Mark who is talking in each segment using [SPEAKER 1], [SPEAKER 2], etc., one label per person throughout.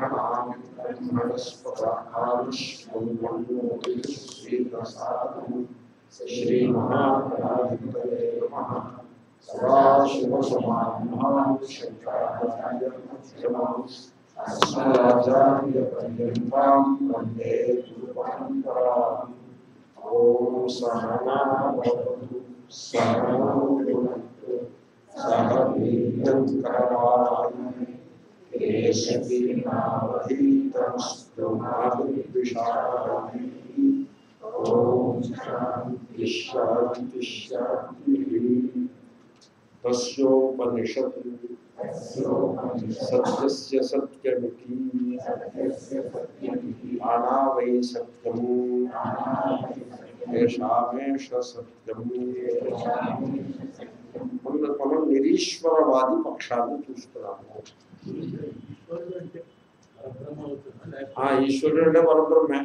[SPEAKER 1] శ్రీమహాగణాధిపతయే నమః సదాశివసమారంభాం శంకరాచార్యమధ్యమాం అస్మదాచార్యపర్యంతాం వందే గురుపరంపరాం ఓం సహనాభవతు సహనౌ భునక్తు సహ వీర్యం కరవాణి కేశవీనావధీతమస్తు మావిద్విషామి ఓం శాంతి శాంతి శాంతి తస్యోపనిషత్ సత్యస్య సత్యమితి అనావై సత్యము ఏషామేష సత్యము మనం మనం నిరీశ్వరవాది పక్షాన్ని చూస్తున్నాము ఆ ఈశ్వరుడు అంటే పరబ్రహ్మే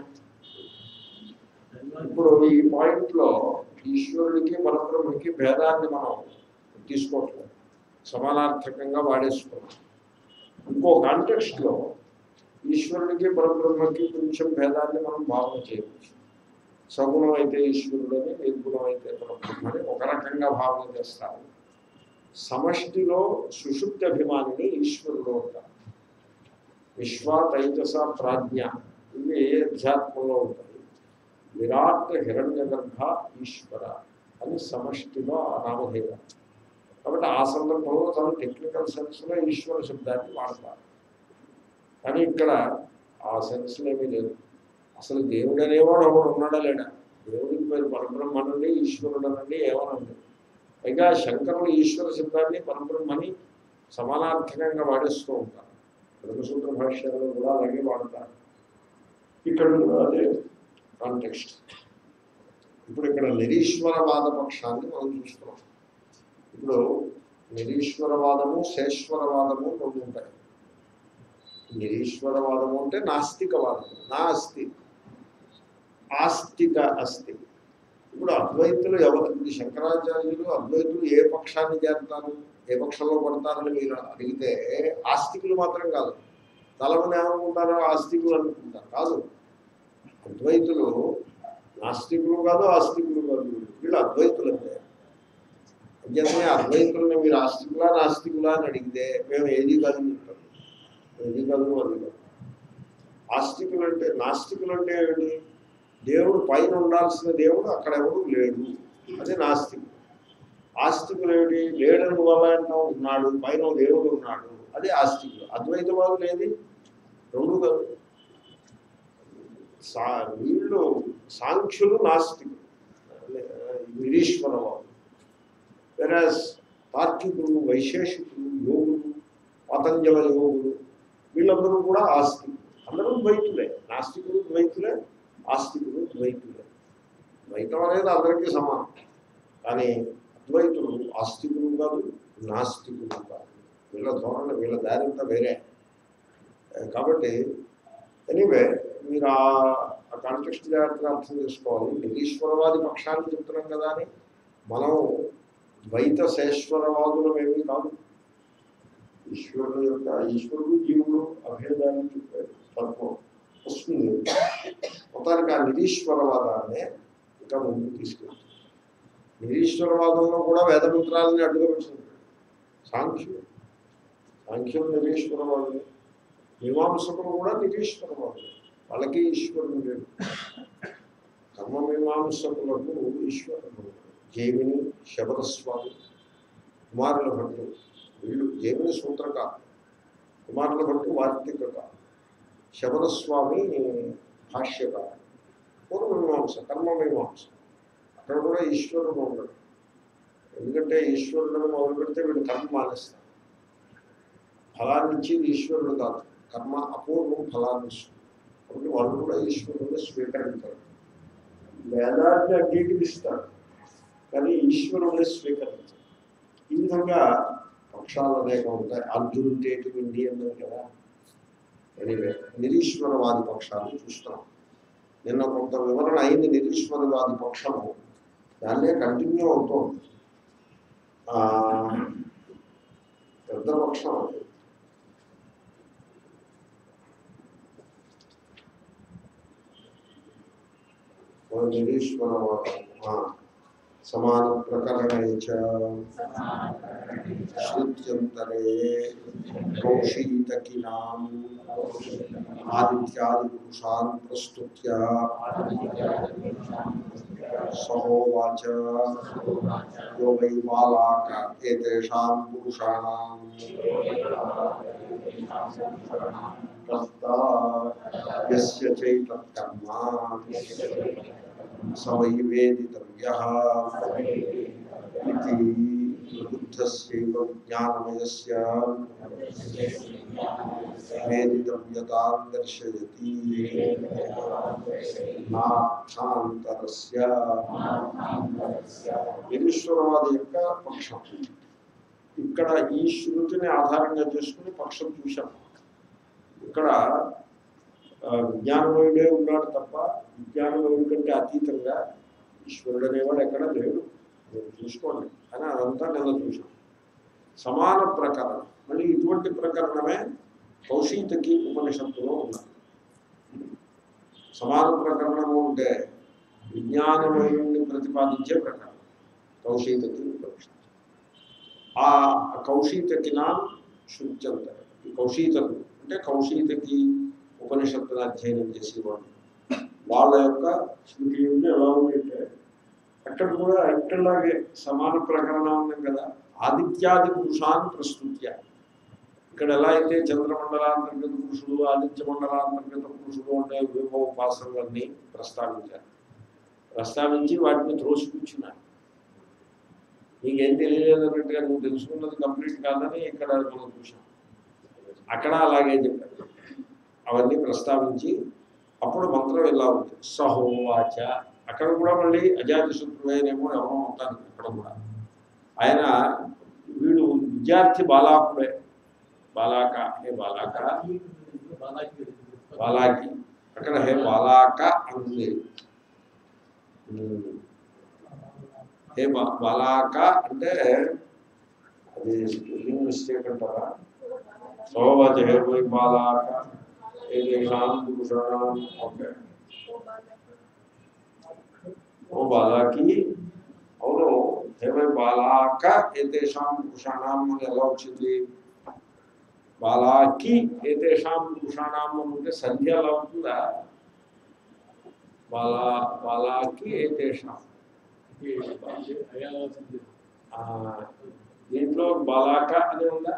[SPEAKER 1] ఇప్పుడు ఈ పాయింట్ లో ఈశ్వరుడికి పరబ్రహ్మకి భేదాన్ని మనం తీసుకోవట్లేదు సమానార్థకంగా వాడేసుకున్నాం ఇంకో కాంటెక్స్ట్ లో ఈశ్వరుడికి పరబ్రహ్మకి కొంచెం భేదాన్ని మనం భావన చేయవచ్చు సగుణం అయితే ఈశ్వరుడని నిర్గుణం అయితే పరబ్రహ్మని ఒక రకంగా భావన చేస్తారు సమష్టిలో సుషుప్తి అభిమానిని ఈశ్వరుడు ఉంటారు విశ్వ తైజస ప్రాజ్ఞ ఇవి అధ్యాత్మంలో ఉంటాయి విరాట్ హిరణ్య గర్భ ఈశ్వర అని సమష్టిలో ఆ నామధేయం కాబట్టి ఆ సందర్భంలో చాలా టెక్నికల్ సెన్స్లో ఈశ్వర శబ్దాన్ని వాడతారు కానీ ఇక్కడ ఆ సెన్స్లో ఏమీ లేదు అసలు దేవుడు అనేవాడు ఒకడు ఉన్నాడా లేడా దేవుడికి మీరు పరబ్రహ్మనండి ఈశ్వరుడు అనండి ఏమనండి పైగా శంకరులు ఈశ్వర శబ్దాన్ని పరబ్రహ్మని సమానార్థకంగా వాడేస్తూ ఉంటారు బ్రహ్మసూత్ర భాష్యాల్లో కూడా అలాగే వాడతారు ఇక్కడ కూడా అదే కాంటెక్స్ట్ ఇప్పుడు ఇక్కడ నిరీశ్వరవాద పక్షాన్ని మనం చూస్తున్నాం ఇప్పుడు నిరీశ్వరవాదము శేశ్వరవాదము రెండు ఉంటాయి నిరీశ్వరవాదము అంటే నాస్తికవాదము నా అస్తి ఆస్తిక అస్తి ఇప్పుడు అద్వైతులు ఎవరు ఇప్పుడు శంకరాచార్యులు అద్వైతులు ఏ పక్షాన్ని చేరుతారు ఏ పక్షంలో పడతారని మీరు అడిగితే ఆస్తికులు మాత్రం కాదు తలమని ఏమనుకుంటారో ఆస్తికులు అనుకుంటారు కాదు అద్వైతులు నాస్తికులు కాదు ఆస్తికులు కాదు వీళ్ళు అద్వైతులు అంటే అంచేతనే అద్వైతులని మీరు ఆస్తికులా నాస్తికులా అని అడిగితే మేము ఏది కాదు చెప్తాం ఏది కాదు అది కాదు ఆస్తికులు అంటే నాస్తికులు అంటే ఏమిటి దేవుడు పైన ఉండాల్సిన దేవుడు అక్కడ ఎవడు లేడు అది నాస్తికులు ఆస్తికులు ఏమిటి లేడని వల్ల అంటాం ఉన్నాడు పైన దేవుడు ఉన్నాడు అదే ఆస్తికులు అద్వైతవాదులు ఏది రెండు కాదు సా వీళ్ళు సాంఖ్యులు నాస్తికులు నిరీశ్వరవాదు వెరాజ్ తార్కికులు వైశేషికులు యోగులు పతంజల యోగులు వీళ్ళందరూ కూడా ఆస్తికులు అందరూ ద్వైతులే నాస్తికులు ద్వైతులే ఆస్తికులు ద్వైతులే ద్వైతం అనేది అందరికీ సమానం కానీ అద్వైతులు ఆస్తికులు కాదు నాస్తికులు కాదు వీళ్ళ ధోరణ వీళ్ళ దారింత వేరే కాబట్టి ఎనీవే మీరు ఆ కాంటెక్స్ట్ జాగ్రత్తగా అర్థం చేసుకోవాలి నిరీశ్వరవాది పక్షాన్ని చెప్తున్నాం కదా అని మనం ద్వైత శేశ్వరవాదులం ఏమీ కాదు ఈశ్వరుడు యొక్క ఈశ్వరుడు జీవుడు అభేదాన్ని చెప్పారు తత్వం వస్తుంది మొత్తానికి ఆ నిరీశ్వరవాదాన్నే ఇంకా ముందుకు తీసుకెళ్తుంది నిరీశ్వరవాదంలో కూడా వేదమంత్రాలని అడ్డుగా పెట్టింది సాంఖ్యులు సాంఖ్యులు నిరీశ్వరవాదులు మీమాంసకులు కూడా నిరీశ్వరవాదులు వాళ్ళకి ఈశ్వరుడు లేడు కర్మమీమాంసకులకు ఈశ్వరుడు జైమిని శబరస్వామి కుమారుల భట్టు వీళ్ళు జైమిని సూత్రకారు కుమారుల భట్టు వార్తికకారు శబరస్వామి భాష్యకారు పూర్వమీమాంస కర్మమీమాంస అక్కడ కూడా ఈశ్వరుడు ఉండడు ఎందుకంటే ఈశ్వరుడు మొదలు పెడితే వీడు కర్మ మానేస్తారు ఫలాన్ని ఇచ్చేది ఈశ్వరుడు కాదు కర్మ అపూర్వం ఫలాన్ని ఇస్తుంది కాబట్టి వాళ్ళు కూడా ఈశ్వరుని స్వీకరించారు వేదాన్ని అంగీకరిస్తారు కానీ ఈశ్వరుని స్వీకరించారు ఈ విధంగా పక్షాలు అనేక ఉంటాయి అర్జునుడు తేటి విండి అన్నది కదా ఎనివే నిరీశ్వరవాది పక్షాలు చూస్తున్నాం నిన్న కొంత వివరణ అయింది నిరీశ్వరవాది పక్షము దాన్నే కంటిన్యూ అవుతోంది ఆ, పెద్ద పక్షం అది నిరీశ్వరవాదం సమాన ప్రకరణే చ శృత్యంతరే కౌశీతకినాం ఆదిత్యాది పురుషాన్ ప్రస్తుత్య సహోవాచ యో వై బాలాక ఏతేషాం పురుషాణాం కర్త యస్య చైతత్కర్మ స వై వేదితవ్యః ఇది బుద్ధస్యైవ జ్ఞానమయస్య వేదితవ్యతాం దర్శయతి నార్థాంతరస్య నిరీశ్వరవాది యొక్క పక్షం ఇక్కడ ఈ శృతిని ఆధారంగా చేసుకుని పక్షం చూశాం ఇక్కడ ఆ, విజ్ఞానమయుడే ఉన్నాడు తప్ప విజ్ఞానమయుడి కంటే అతీతంగా ఈశ్వరుడు అనేవాడు ఎక్కడ లేడు మీరు చూసుకోండి అని అదంతా నిన్న చూసాం సమాన ప్రకరణం మళ్ళీ ఇటువంటి ప్రకరణమే కౌశీతకి ఉపనిషత్తులో ఉన్నది సమాన ప్రకరణము అంటే విజ్ఞానమయుడిని ప్రతిపాదించే ప్రకరణం కౌశీతకి ఉపనిషత్తు ఆ కౌశీతకిన శుద్ధ్యంతరం ఈ కౌశీతకు అంటే కౌశీతకి ఉపనిషత్తును అధ్యయనం చేసేవాడు వాళ్ళ యొక్క శృతి ఉంది ఎలా ఉందంటే అక్కడ కూడా ఇక్కడలాగే సమాన ప్రకరణం ఉంది కదా ఆదిత్యాది పురుషాన్ ప్రస్తుత్య ఇక్కడ ఎలా అయితే చంద్రమండలాంతర్గత పురుషుడు ఆదిత్య మండలాంతర్గత పురుషుడు అనే విభవ ఉపాసనలన్నీ ప్రస్తావించారు ప్రస్తావించి వాటిని త్రోసిపుచ్చినారు నీకేం తెలియలేదు అన్నట్టుగా నువ్వు తెలుసుకున్నది కంప్లీట్ కాదని ఇక్కడ మనం చూసాం అక్కడ అలాగే చెప్పారు అవన్నీ ప్రస్తావించి అప్పుడు మంత్రం ఎలా ఉంది సహోవాచ అక్కడ కూడా మళ్ళీ అజాతి శత్రువేనేమో ఎవరో ఉంటారు అక్కడ కూడా ఆయన వీడు విద్యార్థి బాలాకుడే బాలాక హే బాలాక బాలాకి అక్కడ హే బాలాక అంది ఉమ్. హే బా బాలాక అంటే అది స్పెల్లింగ్ మిస్టేక్ అంటారా సోవచ హే పోయి బాలాక ఏదేషాం పురుషాణం ఓకే ఓ బాలాకి అవును హేమై బాలాక ఏతేషాం పురుషాణం అని ఎలా వచ్చింది బాలాకి ఏతేషాం పురుషాణం అని ఉంటే సంధ్య ఎలా ఉంటుందా బాలా బాలాకి ఏతేషాం ఆ, దీంట్లో బాలాక అని ఉందా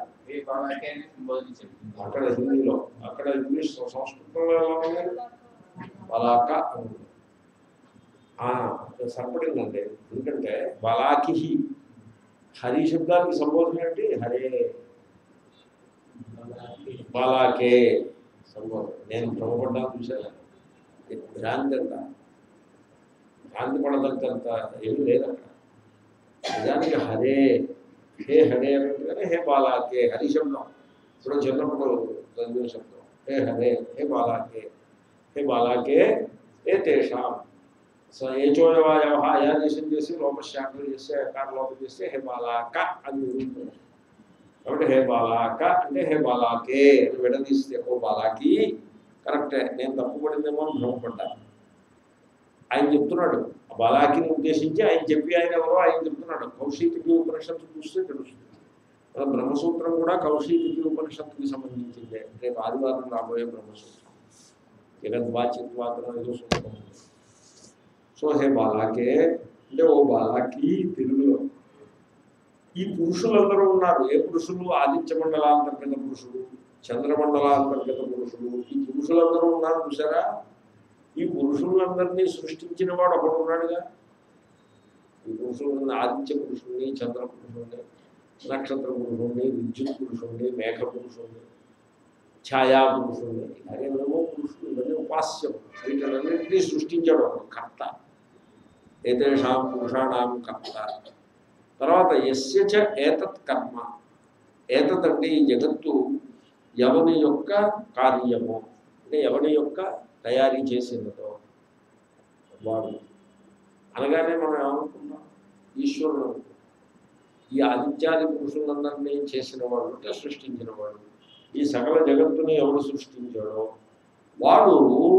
[SPEAKER 1] అక్కడ హిందీలో అక్కడ ఇంగ్లీష్ సంస్కృతంలో ఎలా ఉంది బలాక అని ఉంది ఆ, అది సరిపడిందండి ఎందుకంటే బలాకి హరి శబ్దానికి సంబోధన ఏంటి హరే బాలాకే సంబోధన నేను భ్రమపడ్డా చూసాను భ్రాంతి అంత భ్రాంతి పడదంత ఏమీ లేదు అక్కడ నిజానికి హరే హే హరే అన్నట్టుగానే హే బాలాకే హరి శబ్దం ఇప్పుడు చిన్నప్పుడు చదివిన శబ్దం హే హరే హే బాలాకే హే బాలాకే ఏ తేషాం సో ఏ చోయవాయవ అయాదేశం చేసి లోపశాఖలు చేస్తే అకార లోపం చేస్తే హే బాలాక అని నిరూపణ కాబట్టి హే బాలాక అంటే హే బాలాకే అని విడదీస్తే ఓ బాలాకి కరెక్టే నేను తప్పుపడిందేమో అని భ్రమపడ్డాను ఆయన చెప్తున్నాడు ఆ బాలాకిని ఉద్దేశించి ఆయన చెప్పి ఆయన ఎవరో ఆయన చెప్తున్నాడు కౌశికి ఉపనిషత్తు చూస్తే తెలుస్తుంది మన బ్రహ్మసూత్రం కూడా కౌశికి ఉపనిషత్తుకి సంబంధించిందే రేపు ఆదివారం రాబోయే బ్రహ్మసూత్రం జగద్వాచిత్వాతనం ఏదో సూత్రం ఉంది. సో హే బాలాకే అంటే ఓ బాలాకి తెలుగులో ఈ పురుషులందరూ ఉన్నారు ఏ పురుషులు ఆదిత్య మండలాంతర్గత పురుషుడు చంద్రమండలాంతర్గత పురుషుడు ఈ పురుషులందరూ ఉన్నారు చూసారా ఈ పురుషులందరినీ సృష్టించిన వాడు ఒకడు ఉన్నాడుగా ఈ పురుషులను ఆదిత్య పురుషుణ్ణి చంద్ర పురుషుణ్ణి నక్షత్ర పురుషుణ్ణి విద్యుత్ పురుషుణ్ణి మేఘ పురుషుణ్ణి ఛాయా పురుషుణ్ణి ఇలాగేమేమో పురుషులు ఇవన్నీ ఉపాస్యం వీటినన్నింటినీ సృష్టించాడు ఒకడు కర్త ఏతేషాం పురుషాణం కర్త తర్వాత ఎస్య చ ఏతత్ కర్మ ఏతత్ అంటే ఈ జగత్తు ఎవని యొక్క కార్యము అంటే ఎవని యొక్క తయారీ చేసినదో వాడు అనగానే మనం ఏమనుకుంటాం ఈశ్వరుడు అనుకుంటాం. ఈ ఆదిత్యాది పురుషులందరినీ చేసిన వాడు అంటే సృష్టించిన వాడు ఈ సకల జగత్తుని ఎవడు సృష్టించాడో వాడు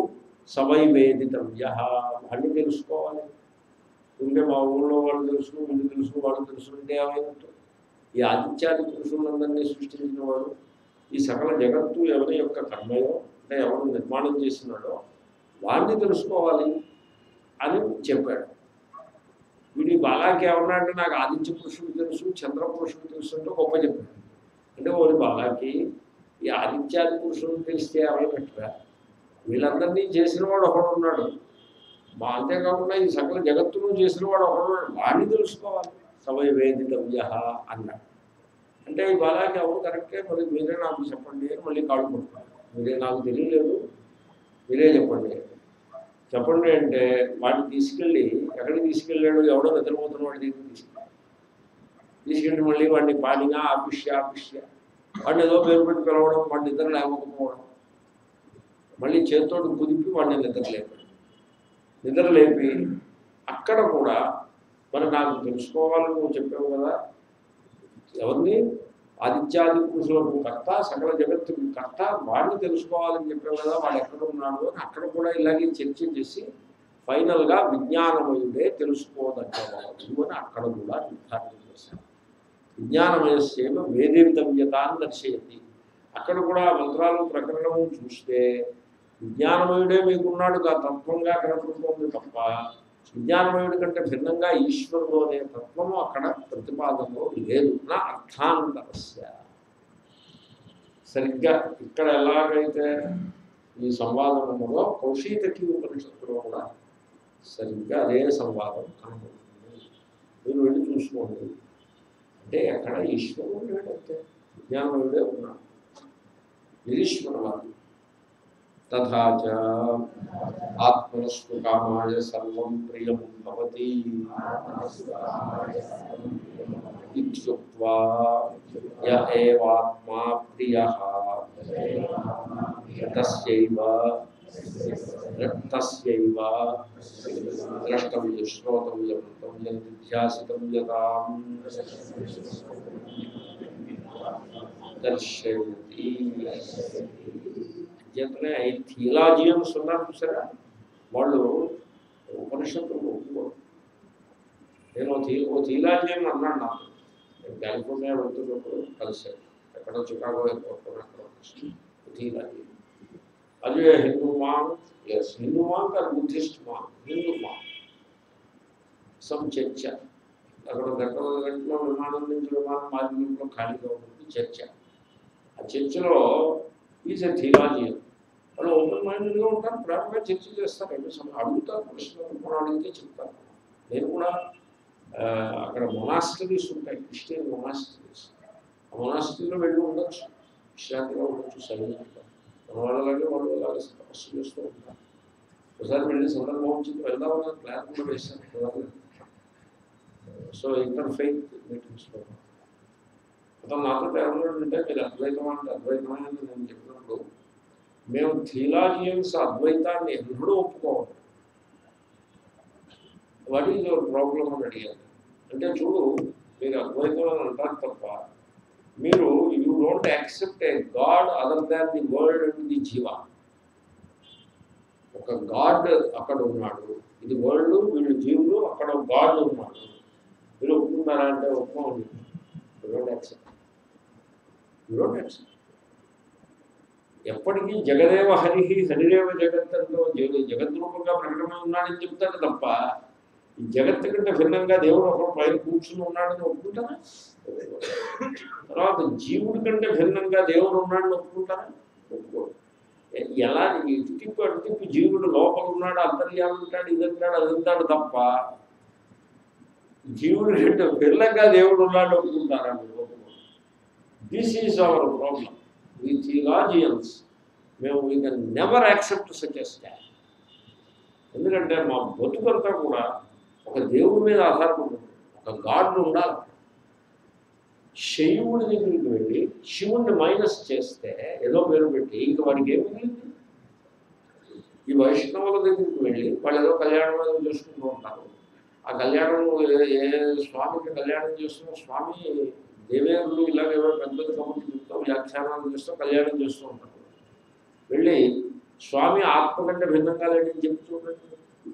[SPEAKER 1] సవై వేదితవ్య వాడిని తెలుసుకోవాలి ఉంటే మా ఊళ్ళో వాళ్ళు తెలుసు వీళ్ళు తెలుసు వాళ్ళు తెలుసు అంటే ఏమైనట్టు ఈ ఆదిత్యాది పురుషులందరినీ సృష్టించిన వాడు ఈ సకల జగత్తు ఎవరి యొక్క కర్మయో అంటే ఎవరు నిర్మాణం చేసినాడో వాడిని తెలుసుకోవాలి అని చెప్పాడు వీడి బాలాకి ఏమన్నా అంటే నాకు ఆదిత్య పురుషుడు తెలుసు చంద్ర పురుషుడు తెలుసు అంటే గొప్ప చెప్పాడు అంటే ఓరి బాలాకి ఈ ఆదిత్యాది పురుషుడు తెలిస్తే ఏమైనట్టుగా వీళ్ళందరినీ చేసిన వాడు ఒకడు ఉన్నాడు మా అంతేకాకుండా ఈ సకల జగత్తును చేసిన వాడు ఒకడు ఉన్నాడు వాడిని తెలుసుకోవాలి సవయ వేదితవ్య అన్నాడు అంటే ఈ బాలాకి అవును కరెక్టే మరి మీరే నాకు చెప్పండి అని మళ్ళీ కాళ్ళు పడుతున్నారు మీరే నాకు తెలియలేదు మీరే చెప్పండి చెప్పండి అంటే వాడిని తీసుకెళ్ళి ఎక్కడికి తీసుకెళ్ళాడు ఎవడో నిద్రపోతున్న వాడి దగ్గరికి తీసుకెళ్ళి తీసుకెళ్ళి మళ్ళీ వాడిని పాడిగా ఆపిష్య ఆపిష్య వాడిని ఏదో పేరు పెట్టి పిలవడం వాడిని నిద్ర లేకపోవడం మళ్ళీ చేతితోటి కుదిపి వాడిని నిద్ర లేపాడు నిద్ర లేపి అక్కడ కూడా మరి నాకు తెలుసుకోవాలని నువ్వు చెప్పావు కదా ఎవరిని ఆదిత్యాది పురుషులకు కర్త సకల జగత్తుకు కర్త వాడిని తెలుసుకోవాలని చెప్పావు కదా వాడు ఎక్కడ ఉన్నాడు అని అక్కడ కూడా ఇలాగే చర్చ చేసి ఫైనల్గా విజ్ఞానమయుడే తెలుసుకోదగ్గవాడు అని అక్కడ కూడా నిర్ధారణ చేశారు విజ్ఞానమయస్సేవ వేదితవ్యతాన్ని దర్శయతి అక్కడ కూడా మంత్రాలు ప్రకరణము చూస్తే విజ్ఞానమయుడే మీకున్నాడు కా తత్వంగా కనపడుతోంది తప్ప విజ్ఞానమయుడి కంటే భిన్నంగా ఈశ్వరుడు అనే తత్వము అక్కడ ప్రతిపాదనలో లేదు నా అర్థాంతరస్య సరిగ్గా ఇక్కడ ఎలాగైతే ఈ సంవాదములో కౌశీతకి ఉపనిషత్తులో కూడా సరిగ్గా అదే సంవాదం కనబడుతుంది మీరు వెళ్ళి చూసుకోండి అంటే ఎక్కడ ఈశ్వరుడు లేడంతే విజ్ఞానమయుడే ఉన్నాడు నిరీశ్వరవాది తథా చ ఆత్మనస్తు కామాయ సర్వం ప్రియం భవతి ఇత్యుక్త్వా య ఏవాత్మా ప్రియః తస్యైవ తస్యైవ ద్రష్టవ్య శ్రోతవ్య మంతవ్యం ధ్యాసితవ్యతాం దర్శయతి అంచేతనే ఈ థియలాజియన్స్ ఉన్నారు చూసారా వాళ్ళు ఉపనిషత్తులు ఒప్పుకోరు నేను ఓ థీ ఓ థియలాజియన్ అన్నాడు నాకు నేను కాలిఫోర్నియా వెళ్తున్నప్పుడు కలిసాను ఎక్కడ చికాగో ఎయిర్పోర్ట్ అక్కడ థియలాజియన్ అది హిందూ మాంగ్ ఎస్ Hindu monk or Buddhist monk Hindu monk some చర్చ అక్కడ గంటల గంటలో విమానం నుంచి విమానం మార్గంలో ఖాళీగా ఉంటుంది చర్చ ఆ చర్చలో ఈజ్ ఎ థియలాజియన్ వాళ్ళు ఓపెన్ మైండెడ్గా ఉంటారు ప్రేమగా చర్చ చేస్తారు ఎన్ని సమయం అడుగుతారు ప్రశ్నలు కూడా అడిగితే చెప్తారు నేను కూడా ఆ, అక్కడ మొనాస్టరీస్ ఉంటాయి క్రిస్టియన్ మొనాస్టరీస్ ఆ మొనాస్టరీలో వెళ్ళి ఉండొచ్చు విశ్రాంతిగా ఉండొచ్చు సైలెంట్గా మన వాళ్ళలాగే వాళ్ళు అలాగే తపస్సు చేస్తూ ఉంటారు ఒకసారి వెళ్ళి సందర్భం వచ్చింది వెళ్దామని ప్లాన్ కూడా వేశాను కుదరలేదు. సో ఇంటర్ ఫెయిత్ మీటింగ్స్లో అతను నాతో ఏమన్నాడంటే మీరు అద్వైతం అంటే అద్వైతం అని నేను చెప్పినప్పుడు మేము థియలాజియన్స్ అద్వైతాన్ని ఎన్నడూ ఒప్పుకోవాలి వాట్ ఈజ్ యువర్ ప్రాబ్లం అని అడిగాను అంటే చూడు మీరు అద్వైతం అని అంటారు తప్ప మీరు you don't accept a god other than the world and the జీవ ఒక గాడ్ అక్కడ ఉన్నాడు ఇది వరల్డ్ వీళ్ళు జీవులు అక్కడ గాడ్ ఉన్నాడు మీరు ఒప్పుకున్నారా అంటే ఒప్పుకోండి you don't accept you don't accept ఎప్పటికీ జగదేవ హరి హరిదేవ జగత్తంలో జగ జగద్రూపంగా ప్రకటన ఉన్నాడని చెప్తాడు తప్ప ఈ జగత్తు కంటే భిన్నంగా దేవుడు ఒక పైన కూర్చుని ఉన్నాడని ఒప్పుకుంటారా తర్వాత జీవుడి కంటే భిన్నంగా దేవుడు ఉన్నాడని ఒప్పుకుంటారా ఒప్పుకోరు ఎ- ఎలా ఇటు తిప్పు అటు తిప్పు జీవుడు లోపల ఉన్నాడు అంతర్యాలు ఉంటాడు ఇది అంటాడు అది అంటాడు తప్ప జీవుడి కంటే భిన్నంగా దేవుడు ఉన్నాడు ఒప్పుకుంటారా మీరు ఒప్పుకోరు దిస్ ఈజ్ అవర్ ప్రాబ్లం ఈ థియలాజియన్స్ మేము we can never accept such a stand ఎందుకంటే మా బతుకంతా కూడా ఒక దేవుడి మీద ఆధారపడి ఉంటుంది ఒక గాడ్ ఉండాలి శివుడి దగ్గరికి వెళ్ళి శివుణ్ణి మైనస్ చేస్తే ఏదో పేరు పెట్టి ఇంక వాడికి ఏం మిగిలింది ఈ వైష్ణవుల దగ్గరికి వెళ్ళి వాళ్ళు ఏదో కళ్యాణం ఏదో చేసుకుంటూ ఉంటారు ఆ కళ్యాణం ఏ- ఏ స్వామికి కళ్యాణం చేస్తున్న స్వామి దేవేరులు ఇలాగేవో పెద్దది కాబట్టి చెప్తాం వ్యాఖ్యానాలు చేస్తూ కళ్యాణం చేస్తూ ఉంటారు వెళ్ళి స్వామి ఆత్మ కంటే భిన్నంగా లేడని చెప్పి చూడండి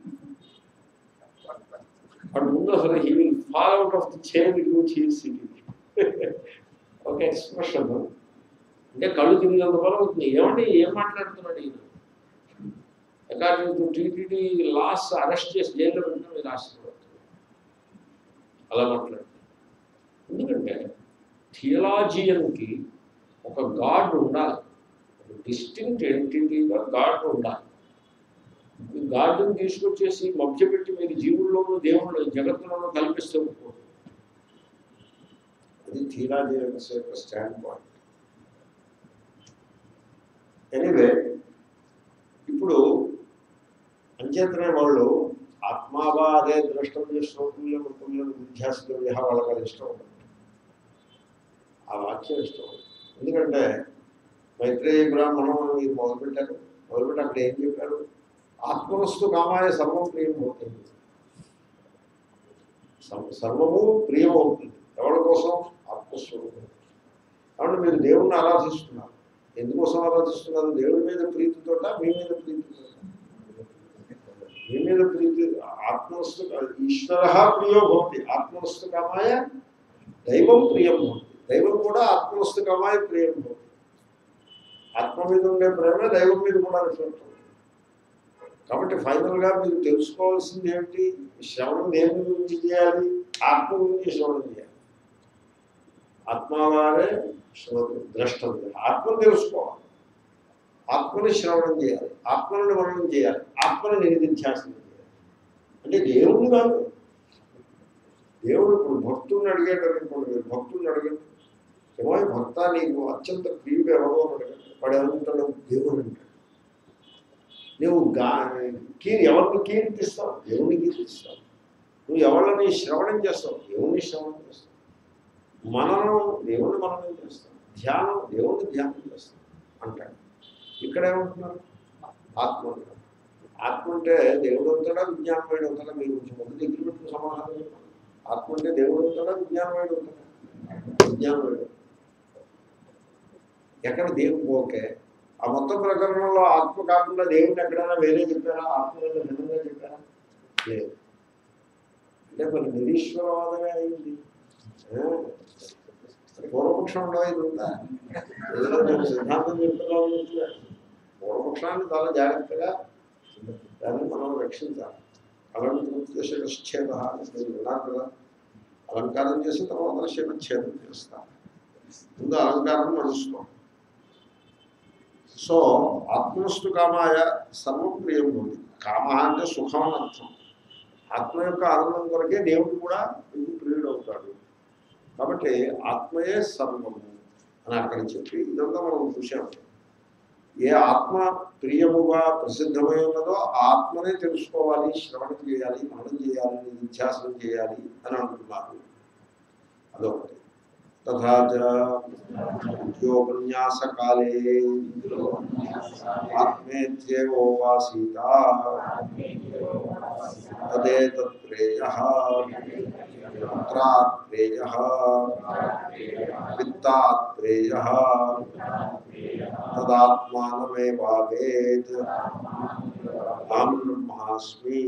[SPEAKER 1] వాడు ముందు అసలు he will fall out of the chair which he sits ఒక ఎక్స్ప్రెషన్ అంటే కళ్ళు తిరిగినంత వరకు అవుతుంది ఏమండి ఏం మాట్లాడుతున్నాడు ఈయన according to TTD laws arrest చేసి జైల్లో పెట్టినా మీరు ఆశపడుతుంది అలా మాట్లాడుతుంది ఎందుకంటే థియలాజియన్కి ఒక గాడ్ ఉండాలి ఒక డిస్టింక్ట్ ఎంటిటీగా గాడ్ ఉండాలి ఈ గాడ్ని తీసుకొచ్చేసి మభ్యపెట్టి మీరు జీవుల్లోనూ దేవుళ్ళు జగత్తులోనూ కల్పిస్తూ ఉంటారు అది థియలాజియన్స్ యొక్క స్టాండ్ పాయింట్ ఎనీవే ఇప్పుడు అంచేతనే వాళ్ళు ఆత్మావా అదే ద్రష్టం చేస్తున్నట్టు పుణ్యం విధ్యాస వాళ్ళకి అది ఇష్టం ఉండదు ఆ వాక్యం ఇష్టం ఉండదు. ఎందుకంటే మైత్రేయ బ్రాహ్మణం అని మీరు మొదలుపెట్టారు మొదలుపెట్టి అక్కడ ఏం చెప్పారు ఆత్మవస్తు కామాయ సర్వం ప్రియం అవుతుంది సర్వ- సర్వము ప్రియం అవుతుంది ఎవరి కోసం ఆత్మస్వరూపం కాబట్టి మీరు దేవుణ్ణి ఆరాధిస్తున్నారు ఎందుకోసం ఆరాధిస్తున్నారు దేవుడి మీద ప్రీతితోట మీ మీద ప్రీతితోట మీ మీద ప్రీతి ఆత్మవస్తు ఈశ్వర ప్రియో భవతి ఆత్మవస్తు కామాయ దైవం ప్రియం భవతి దైవం కూడా ఆత్మవస్తు కామాయ ప్రియం భవతి ఆత్మ మీద ఉండే ప్రేమ దైవం మీద కూడా రిఫ్లెక్ట్ అవుతుంది కాబట్టి ఫైనల్గా మీరు తెలుసుకోవాల్సింది ఏమిటి శ్రవణం దేని గురించి చేయాలి ఆత్మ గురించి శ్రవణం చేయాలి ఆత్మవారే శ్రవణం ద్రష్టం ఆత్మను తెలుసుకోవాలి ఆత్మని శ్రవణం చేయాలి ఆత్మని మననం చేయాలి ఆత్మని నిధిధ్యాసనం చేయాలి అంటే దేవుడు కాదు దేవుడు ఇప్పుడు భక్తుడిని అడిగాడు అనుకోండి మీరు భక్తుడిని అడగండి ఏమో భక్త నీకు అత్యంత ప్రియుడు ఎవరో అని అడగండి వాడు ఏమంటాడు దేవుడు అంటాడు నువ్వు గా కీర్ ఎవరిని కీర్తిస్తావు దేవుని కీర్తిస్తావు నువ్వు ఎవరిని శ్రవణం చేస్తావు దేవుని శ్రవణం చేస్తావు మననం దేవుని మననం చేస్తావు ధ్యానం దేవుని ధ్యానం చేస్తావు అంటాడు ఇక్కడ ఏమంటున్నారు ఆత్మ అంటారు ఆత్మ అంటే దేవుడు అవుతాడా విజ్ఞానమయుడు అవుతాడా మీరు కొంచెం ముందు దగ్గర పెట్టుకుని సమాధానం చెప్పండి ఆత్మ అంటే దేవుడు అవుతాడా విజ్ఞానమయుడు అవుతాడా విజ్ఞానమయుడు ఎక్కడ దేవుడు ఓకే ఆ మొత్తం ప్రకరణంలో ఆత్మ కాకుండా దేవుడిని ఎక్కడైనా వేరే చెప్పారా ఆత్మ మీద భిన్నంగా చెప్పారా లేదు అంటే మరి నిరీశ్వరవాదమే అయింది ఆ? పూర్వపక్షం ఉండవు ఇది ఉందా ఏదో నేను సిద్ధాంతం చెప్తున్నాను అనుకుంటున్నాను. పూర్వపక్షాన్ని చాలా జాగ్రత్తగా దాన్ని మనం రక్షించాలి అలంకృత చేసే ఛేద అని మీరు విన్నారు కదా అలంకారం చేసిన తర్వాత శివఛేదం చేస్తారు ముందు అలంకారం నడుస్తాం సో ఆత్మస్తు కామాయ సర్వప్రియం ఉంది కామ అంటే సుఖం అని అర్థం ఆత్మ యొక్క ఆనందం కొరకే దేవుడు కూడా మీకు ప్రియుడు అవుతాడు కాబట్టి ఆత్మయే సర్వము అని అక్కడ చెప్పి ఇదంతా మనం చూసాము ఏ ఆత్మ ప్రియముగా ప్రసిద్ధమై ఉన్నదో ఆ ఆత్మనే తెలుసుకోవాలి శ్రవణం చేయాలి మననం చేయాలి నిధ్యాసనం చేయాలి అని అంటున్నారు అదొకటి తథా యోపన్యాసకాలే ఆత్మేత్యేవోవాసీత తదేతత్రేయ పుత్రాత్రేయ విత్తాత్రేయ తదాత్మానమేవావేత్ అహం బ్రహ్మాస్మి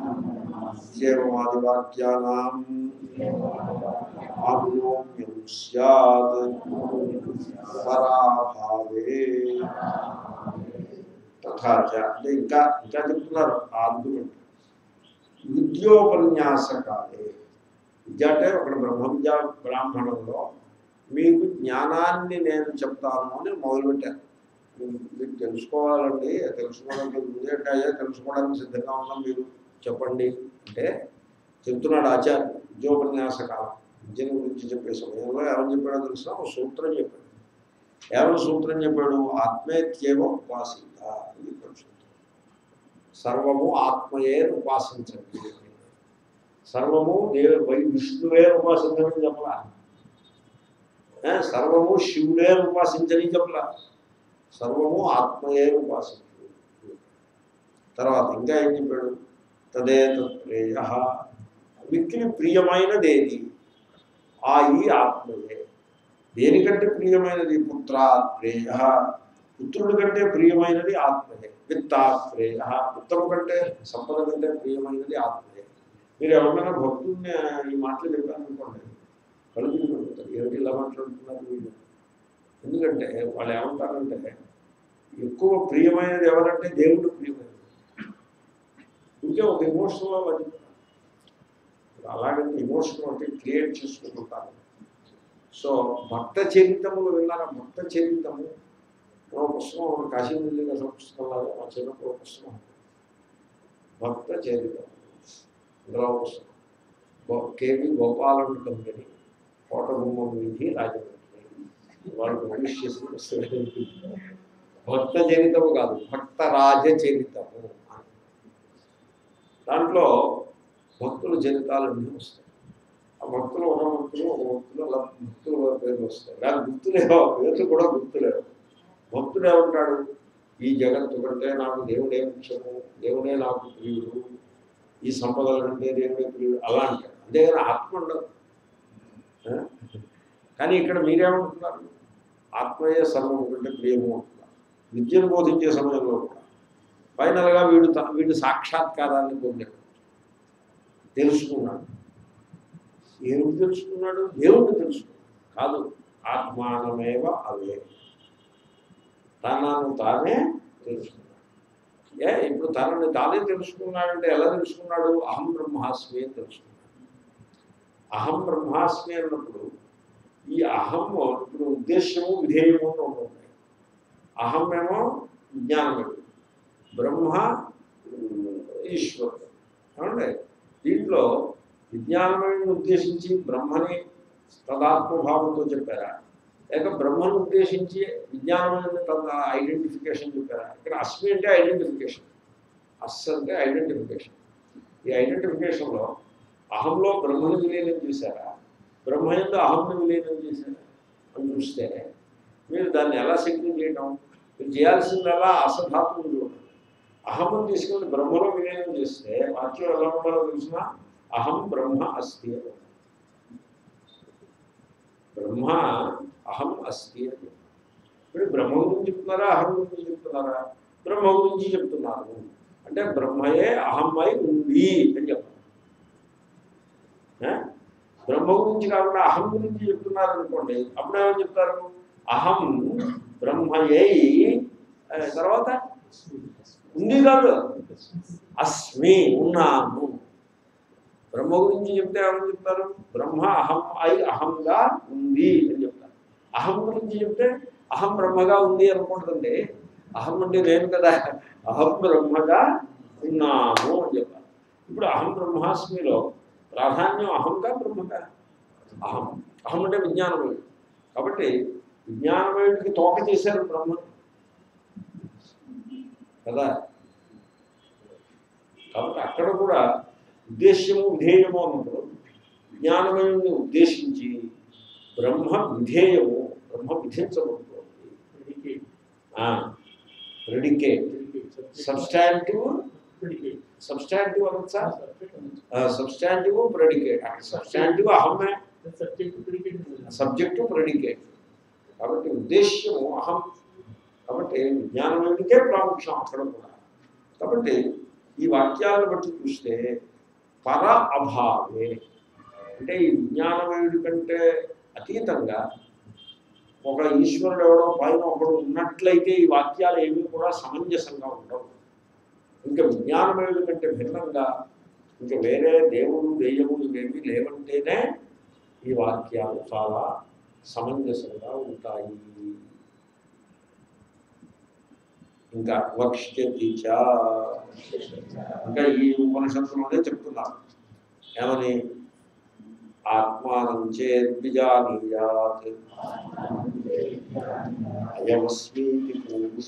[SPEAKER 1] ఇత్యేవమాదివాక్యానాం ఆమ్నోమ్యం స్యాత్ పరాభావే తథా చ అంటే ఇంకా ఇంకా చెప్తున్నారు ఆర్గ్యుమెంట్ విద్యోపన్యాసకాలే విద్య అంటే ఒకటి బ్రహ్మ విద్యా బ్రాహ్మణంలో మీకు జ్ఞానాన్ని నేను చెప్తాను అని మొదలుపెట్టాను మీరు మీరు తెలుసుకోవాలండి తెలుసుకోవడానికి ముందేంటే అయ్యా తెలుసుకోవడానికి సిద్ధంగా ఉన్నాం మీరు చెప్పండి అంటే చెప్తున్నాడు ఆచార్య విద్యోపన్యాస కాలం విద్యను గురించి చెప్పే సమయంలో ఏమని చెప్పాడో తెలిసిన ఒక సూత్రం చెప్పాడు ఏమని సూత్రం చెప్పాడు ఆత్మేత్యేవ ఉపాసిత అని చెప్పాడు సూత్రం సర్వము ఆత్మయే ఉపాసించండి సర్వము దేవు వై విష్ణువే ఉపాసించమని చెప్పలా ఏ, సర్వము శివుడే ఉపాసించని చెప్పలా సర్వము ఆత్మయే ఉపాసించు తర్వాత ఇంకా ఏం చెప్పాడు తదే తత్ప్రేయ మిక్కిలి ప్రియమైనదేది ఆ ఈ ఆత్మయే దేనికంటే ప్రియమైనది పుత్రాత్ ప్రేయ పుత్రుడి కంటే ప్రియమైనది ఆత్మయే విత్తాత్రేయ ఉత్తము కంటే సంపద కంటే ప్రియమైనది ఆత్మయే మీరు ఎవరైనా భక్తుడిని ఈ మాటలు చెప్పారనుకోండి కలుగు పెడతారు ఏమిటి ఇలా మాట్లాడుతున్నారు వీళ్ళు ఎందుకంటే వాళ్ళు ఏమంటారంటే ఎక్కువ ప్రియమైనది ఎవరంటే దేవుడు ప్రియమైనది ఇంకే ఒక ఇమోషనల్ అది అలాగంటే ఇమోషన్ అంటే క్రియేట్ చేసుకుంటుంటారు సో భక్త చరితములు విన్నారా భక్త చరితము ఒక పుస్తకం ఒక కాశీమిల్లి గారి పుస్తకం లాగా మా చిన్నప్పుడు ఒక పుస్తకం ఉంది. భక్త చరితం ఇందులో ఒక పుస్తకం గో- కేవి గోపాలను కంపెనీ కోటగుమ్మం వీధి రాజమండ్రి వాళ్ళు పబ్లిష్ చేసిన పుస్తకం భక్త చరితము కాదు భక్త రాజ చరితము అని. దాంట్లో భక్తుల చరితాలన్నీ వస్తాయి ఆ భక్తులు ఒక భక్తులు ఒక భక్తులు అలా భక్తుల పేర్లు వస్తాయి నాకు గుర్తులేవు ఆ పేర్లు కూడా గుర్తులేవు భక్తుడు ఏమంటాడు ఈ జగత్తు కంటే నాకు దేవుడే ముఖ్యము దేవుడే నాకు ప్రియుడు ఈ సంపదల కంటే దేవుడే ప్రియుడు అలా అంటాడు అంతేగాని ఆత్మ ఉండదు ఆ? కానీ ఇక్కడ మీరేమంటున్నారు ఆత్మయే సర్వము కంటే ప్రియము అంటున్నారు విద్యను బోధించే సమయంలో కూడా ఫైనల్గా వీడు త- వీడు సాక్షాత్కారాన్ని పొందాడు తెలుసుకున్నాడు ఏమిటి తెలుసుకున్నాడు దేవుడిని తెలుసుకున్నాడు కాదు ఆత్మానమేవ అవే తనను తానే తెలుసుకున్నాడు ఏ ఇప్పుడు తనని తానే తెలుసుకున్నాడంటే ఎలా తెలుసుకున్నాడు అహం బ్రహ్మాస్మి అని తెలుసుకున్నాడు అహం బ్రహ్మాస్మి అన్నప్పుడు ఈ అహం ఇప్పుడు ఉద్దేశ్యము విధేయము అని ఒకటి ఉంటాయి అహం ఏమో విజ్ఞానమేడు బ్రహ్మ ఉమ్, ఈశ్వరుడు ఏమండి దీంట్లో విజ్ఞానమయుడిని ఉద్దేశించి బ్రహ్మని తదాత్మభావంతో చెప్పారా లేక బ్రహ్మను ఉద్దేశించి విజ్ఞానమైన తన ఐడెంటిఫికేషన్ చెప్పారా ఇక్కడ అస్మి అంటే ఐడెంటిఫికేషన్ అస్ అంటే ఐడెంటిఫికేషన్ ఈ ఐడెంటిఫికేషన్లో అహంలో బ్రహ్మను విలీనం చేశారా బ్రహ్మ యొక్క అహంను విలీనం చేశారా అని చూస్తే మీరు దాన్ని ఎలా శక్తి చేయడం మీరు చేయాల్సిందల్లా అసధాతువులు చూడండి అహంను తీసుకెళ్ళి బ్రహ్మలో విలీనం చేస్తే వాక్యం ఎలా ఉండాలో తెలిసిన అహం బ్రహ్మ అస్తి అని ఉంటుంది. బ్రహ్మ అహం అస్తి అని ఇప్పుడు బ్రహ్మ గురించి చెప్తున్నారా అహం గురించి చెప్తున్నారా బ్రహ్మ గురించి చెప్తున్నారు అంటే బ్రహ్మయే అహమ్మై ఉంది అని చెప్పాలి ఏ? బ్రహ్మ గురించి కాకుండా అహం గురించి చెప్తున్నారు అనుకోండి అప్పుడు ఏమని చెప్తారు అహం బ్రహ్మయై ఆ, తర్వాత ఉంది కాదు అస్మి ఉన్నాను బ్రహ్మ గురించి చెప్తే ఏమని చెప్తారు బ్రహ్మ అహం అయి అహంగా ఉంది అని చెప్తారు అహం గురించి చెప్తే అహం బ్రహ్మగా ఉంది అనుకుంటుందండి అహం అంటే నేను కదా అహం బ్రహ్మగా ఉన్నాను అని చెప్పారు ఇప్పుడు అహం బ్రహ్మాస్మిలో ప్రాధాన్యం అహంగా బ్రహ్మగా అహం అహం అంటే విజ్ఞానమయుడు కాబట్టి విజ్ఞానమయుడికి తోక చేశారు బ్రహ్మ కదా కాబట్టి అక్కడ కూడా ఉద్దేశ్యము విధేయము అన్నప్పుడు విజ్ఞానమయుడిని ఉద్దేశించి బ్రహ్మ విధేయము బ్రహ్మ విధించబడుతుంది ప్రెడికేట్ సబ్స్టాంటివ్ సబ్స్టాంటివ్ అనొచ్చా సబ్స్టాంటివ్ ప్రెడికేట్ సబ్స్టాంటివ్ అహమే సబ్జెక్టు ప్రెడికేట్ కాబట్టి ఉద్దేశ్యము అహం కాబట్టి విజ్ఞానమయుడికే ప్రాముఖ్యం అక్కడ కూడా కాబట్టి ఈ వాక్యాలను బట్టి చూస్తే పర అభావే అంటే ఈ విజ్ఞానమయుడి కంటే అతీతంగా ఒక ఈశ్వరుడు ఎవడో పైన ఒకడు ఉన్నట్లయితే ఈ వాక్యాలు ఏమీ కూడా సమంజసంగా ఉండవు ఇంకా విజ్ఞానమయుడి కంటే భిన్నంగా ఇంకా వేరే దేవుడు దెయ్యము ఇవేమీ లేవంటేనే ఈ వాక్యాలు చాలా సమంజసంగా ఉంటాయి ఇంకా వక్ష్యతి చ ఇంకా ఈ ఉపనిషత్తులోనే చెప్తున్నారు ఏమని ఆత్మానం చేద్విజానీయాత్ అయమస్మీతి పురుష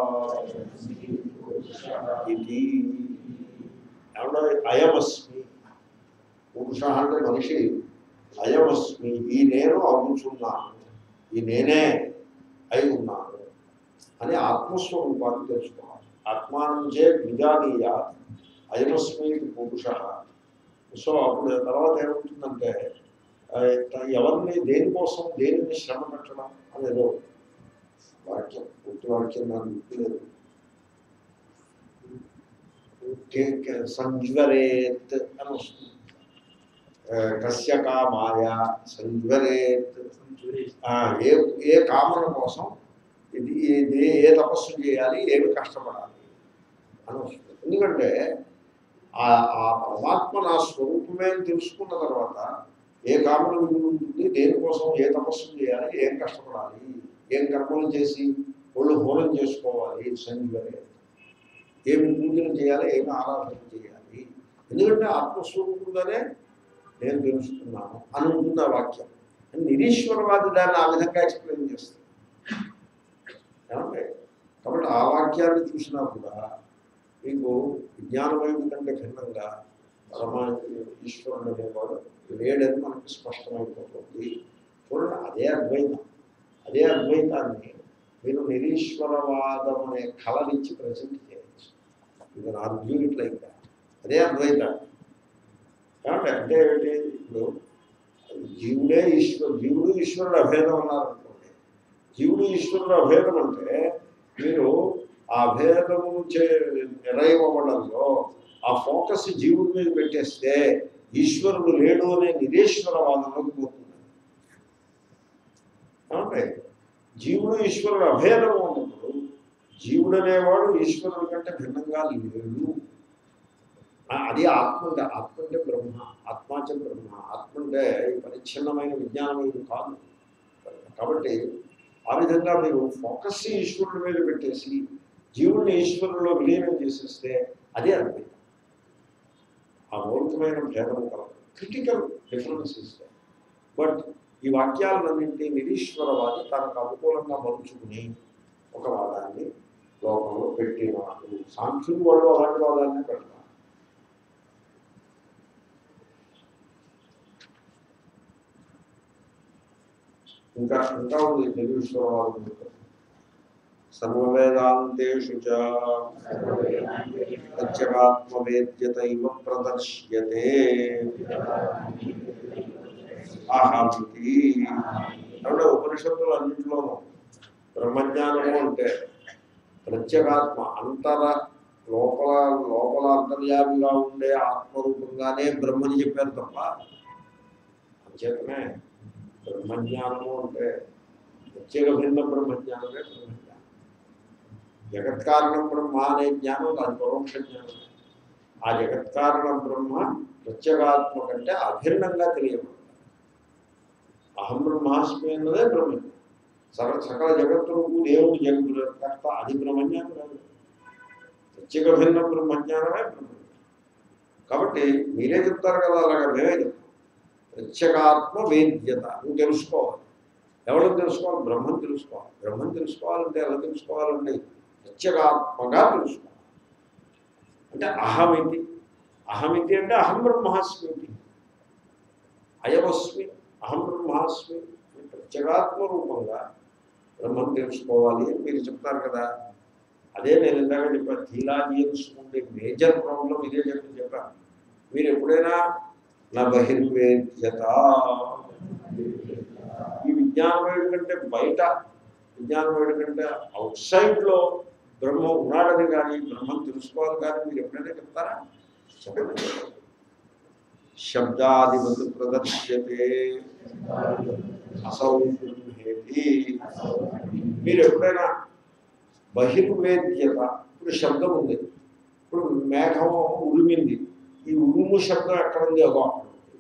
[SPEAKER 1] ఇది ఏమన్నా అయమస్మి పురుష అంటే మనిషి అయమస్మి ఈ నేను అవుతున్నాను ఈ నేనే అయి ఉన్నాను అని ఆత్మస్వరూపాన్ని తెలుసుకోవాలి ఆత్మానంచే నిజానీయ అయమస్మి పురుష సో అప్పుడు తర్వాత ఏమవుతుందంటే ఆ, ఎవరిని దేనికోసం దేనిని శ్రమ పెట్టడం అనేదో వాక్యం పూర్తి వాక్యం నాకు గుర్తులేదు కే- కే- సంజ్వరేత్ అని వస్తుంది ఆ, కస్య కామాయ సంజ్వరేత్ ఆ, ఏ ఏ కామన కోసం ఇది ఇది ఏ తపస్సు చేయాలి ఏమి కష్టపడాలి అని వస్తుంది ఎందుకంటే ఆ ఆ పరమాత్మ నా స్వరూపమే అని తెలుసుకున్న తర్వాత ఏ కామన విధులు ఉంటుంది దేనికోసం ఏ తపస్సు చేయాలి ఏం కష్టపడాలి ఏం కర్మలు చేసి ఒళ్ళు హోనం చేసుకోవాలి సంజీవనే ఏమి పూజలు చేయాలి ఏమి ఆరాధన చేయాలి ఎందుకంటే ఆత్మస్వరూపుడుగానే నేను తెలుసుకున్నాను అని ఉంటుంది ఆ వాక్యం నిరీశ్వరవాది దాన్ని ఆ విధంగా ఎక్స్ప్లెయిన్ చేస్తుంది ఏమంటే కాబట్టి ఆ వాక్యాన్ని చూసినా కూడా మీకు విజ్ఞానమయం కంటే భిన్నంగా పరమా ఈశ్వరుడు అనేవాడు లేడని మనకి స్పష్టమైపోతుంది చూడండి అదే అద్వైతం అదే అద్వైతాన్ని మీరు నిరీశ్వరవాదం అనే కళనిచ్చి ప్రజెంట్ చేయొచ్చు ఇది ఆర్గ్యూ ఇట్ లైక్ దాట్ అదే అద్వైతాన్ని ఏమంటే అంటే ఏంటి ఇప్పుడు జీవుడే ఈశ్వరు జీవుడు ఈశ్వరుడు అభేదం అన్నారనుకోండి జీవుడు ఈశ్వరుడు అభేదం అంటే మీరు ఆ అభేదము చే నిరయవ్వడంలో ఆ ఫోకస్ జీవుడి మీద పెట్టేస్తే ఈశ్వరుడు లేడు అనే నిరేశ్వరవాదంలోకి పోతుంది ఏమంటే జీవుడు ఈశ్వరుడు అభేదము ఉన్నప్పుడు జీవుడు అనేవాడు ఈశ్వరుడు కంటే భిన్నంగా లేడు ఆ, అది ఆత్మ అంటే ఆత్మ అంటే బ్రహ్మ ఆత్మాచ బ్రహ్మ ఆత్మ అంటే ఈ పరిచ్ఛిన్నమైన విజ్ఞానమైనది కాదు కాబట్టి ఆ విధంగా మీరు ఫోకస్ ఈశ్వరుడి మీద పెట్టేసి జీవుడిని ఈశ్వరుల్లో విలీనం చేసేస్తే అదే అద్వైతం ఆ మౌలికమైన భేదము కలదు క్రిటికల్ డిఫరెన్స్ ఇస్తే బట్ ఈ వాక్యాలన్నింటి నిరీశ్వరవాది తనకు అనుకూలంగా మలుచుకుని ఒక వాదాన్ని లోకంలో పెట్టినాడు సాంఖ్యులు వాళ్ళు అలాంటి వాదాన్ని పెడతారు ఇంకా ఇంకా ఉంది నిరీశ్వరవాదం సర్వవేదాంతేషు చ ప్రత్యేగాత్మవేద్యతైవ ప్రదర్శ్యతే అహమితి అంటే ఉపనిషత్తులు అన్నింటిలోనూ బ్రహ్మజ్ఞానము అంటే ప్రత్యేగాత్మ అంతర లోపల లోపల అంతర్యామిగా ఉండే ఆత్మరూపంగానే బ్రహ్మని చెప్పారు తప్ప అంచేతనే బ్రహ్మజ్ఞానము అంటే ప్రత్యేక భిన్న బ్రహ్మజ్ఞానమే బ్రహ్మజ్ఞానం జగత్కారణం బ్రహ్మ అనే జ్ఞానం అది పరోక్ష జ్ఞానం ఆ జగత్కారణ బ్రహ్మ ప్రత్యేగాత్మ కంటే అభిన్నంగా తెలియబడతారు అహం బ్రహ్మాస్మి అన్నదే బ్రహ్మజ్ఞానం సకల సకల జగత్తులకు దేవుడు జగత్తుల కర్త అది బ్రహ్మజ్ఞానం కాదు ప్రత్యేక భిన్న బ్రహ్మజ్ఞానమే బ్రహ్మజ్ఞానం కాబట్టి మీరే చెప్తారు కదా అలాగా మేమే చెప్తాం ప్రత్యేగాత్మ వేద్యత నువ్వు తెలుసుకోవాలి ఎవరు తెలుసుకోవాలి బ్రహ్మం తెలుసుకోవాలి బ్రహ్మం తెలుసుకోవాలంటే ఎలా తెలుసుకోవాలండి ప్రత్యేగాత్మగా తెలుసుకోవాలి అంటే అహమితి అహమితి అంటే అహం బ్రహ్మాస్మితి అయమస్మి అహం బ్రహ్మాస్మి అని ప్రత్యేగాత్మ రూపంగా బ్రహ్మం తెలుసుకోవాలి అని మీరు చెప్తారు కదా అదే నేను ఇందాక చెప్పాను థీలాజియన్స్ ఉండే మేజర్ ప్రాబ్లం ఇదే చెప్పి చెప్పాను మీరు ఎప్పుడైనా నా బహిర్వేద్యత ఈ విజ్ఞానమయుడి కంటే బయట విజ్ఞానమయుడి కంటే అవుట్ సైడ్లో బ్రహ్మ ఉన్నాడని కానీ బ్రహ్మం తెలుసుకోవాలి కానీ మీరు ఎప్పుడైనా చెప్తారా చెప్పండి శబ్దాదివత్ ప్రదర్శ్యతే అసౌ బ్రహ్మేతి మీరు ఎప్పుడైనా బహిర్వేద్యత ఇప్పుడు శబ్దం ఉంది ఇప్పుడు మేఘం ఉరిమింది ఈ ఉరుము శబ్దం ఎక్కడ ఉంది అగో అక్కడ ఉంది.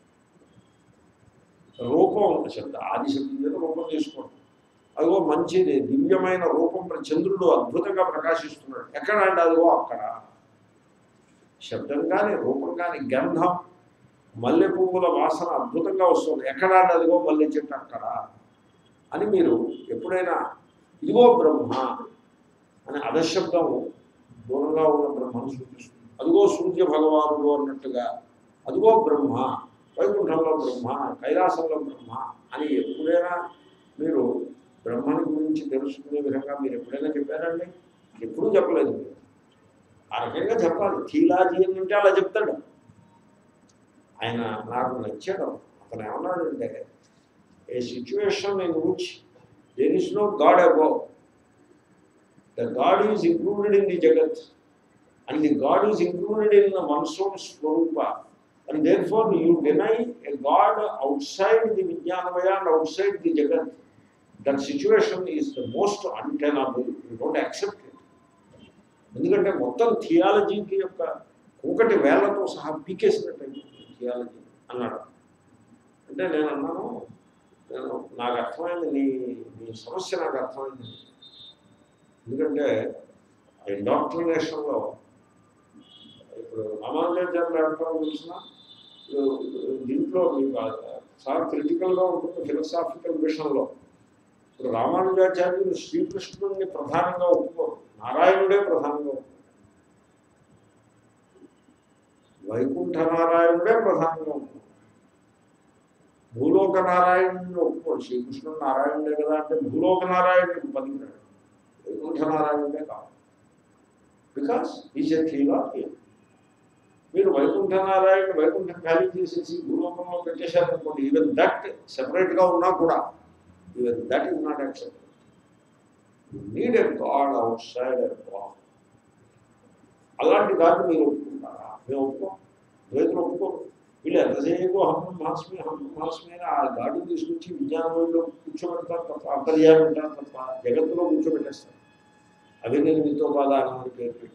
[SPEAKER 1] రూపం ఉంది శబ్ద ఆది శబ్దం చేత రూపం తీసుకోండి అదిగో మంచిది దివ్యమైన రూపం ప్ర- చంద్రుడు అద్భుతంగా ప్రకాశిస్తున్నాడు ఎక్కడ అంటే అదిగో అక్కడ శబ్దం కానీ రూపం కానీ గంధం మల్లె పువ్వుల వాసన అద్భుతంగా వస్తుంది ఎక్కడ అంటే అదిగో మల్లె చెట్టు అక్కడ అని మీరు ఎప్పుడైనా ఇదిగో బ్రహ్మ అని అధశబ్దం దూరంగా ఉన్న బ్రహ్మను సూచిస్తుంది అదిగో సూర్య భగవానుడు అన్నట్టుగా అదిగో బ్రహ్మ వైకుంఠంలో బ్రహ్మ కైలాసంలో బ్రహ్మ అని ఎప్పుడైనా మీరు బ్రహ్మని గురించి తెలుసుకునే విధంగా మీరు ఎప్పుడైనా చెప్పారండి ఎప్పుడూ చెప్పలేదు మీరు. ఆ రకంగా చెప్పాలి థీలాజీ అంటే అలా చెప్తాడు ఆయన నాకు నచ్చాడు అతను ఏమన్నాడంటే a situation in which there is no god above the god is included in the జగత్ and the god is included in the one's own స్వరూప and therefore you deny a god outside the విజ్ఞానమయ and outside the జగత్ that situation is the most untenable you don't accept it ఎందుకంటే మొత్తం థియాలజీకి యొక్క ఒకటి వేళ్లతో సహా పీకేసినట్టు theology అన్నాడు అంటే నేను అన్నాను నేను నాకు అర్థమైంది నీ నీ సమస్య నాకు అర్థమైంది ఎందుకంటే ఇండాక్ట్రినేషన్లో ఇప్పుడు రామానుజాచార్యులు అంటారు తెలిసిన దీంట్లో మీకు చాలా క్రిటికల్గా ఉంటుంది ఫిలసాఫికల్ విషయంలో ఇప్పుడు రామానుజాచార్యులు శ్రీకృష్ణుడిని ప్రధానంగా ఒప్పుకోరు నారాయణుడే ప్రధానంగా ఒప్పుకోరు వైకుంఠ నారాయణుడే ప్రధానంగా ఒప్పుకోరు భూలోక నారాయణుడిని ఒప్పుకోడు శ్రీకృష్ణుడు నారాయణుడే కదా అంటే భూలోక నారాయణుడికి పలికినాడు వైకుంఠ నారాయణుడే కాదు బికాస్ ఈజ్ ఎ థీల్ ఆఫ్ మీరు వైకుంఠ నారాయణ వైకుంఠం ఖాళీ చేసేసి భూలోకంలో పెట్టేశారనుకోండి ఈవెన్ దట్ సెపరేట్గా ఉన్నా కూడా even that is not accept you need a god outside a god అలాంటి గాడ్ మీరు ఒప్పుకుంటారా మేము ఒప్పుకోం రైతులు ఒప్పుకోరు వీళ్ళు ఎంతసేపు హమ్మ మహాస్మి హమ్మ మహాస్మి అని ఆ గాడిని తీసుకొచ్చి విజ్ఞానంలో కూర్చోబెడతారు తప్ప అంతర్యాలు ఉంటారు తప్ప జగత్తులో కూర్చోబెట్టేస్తారు అవి నేను మీతో బాధ అని పేరు పెట్టి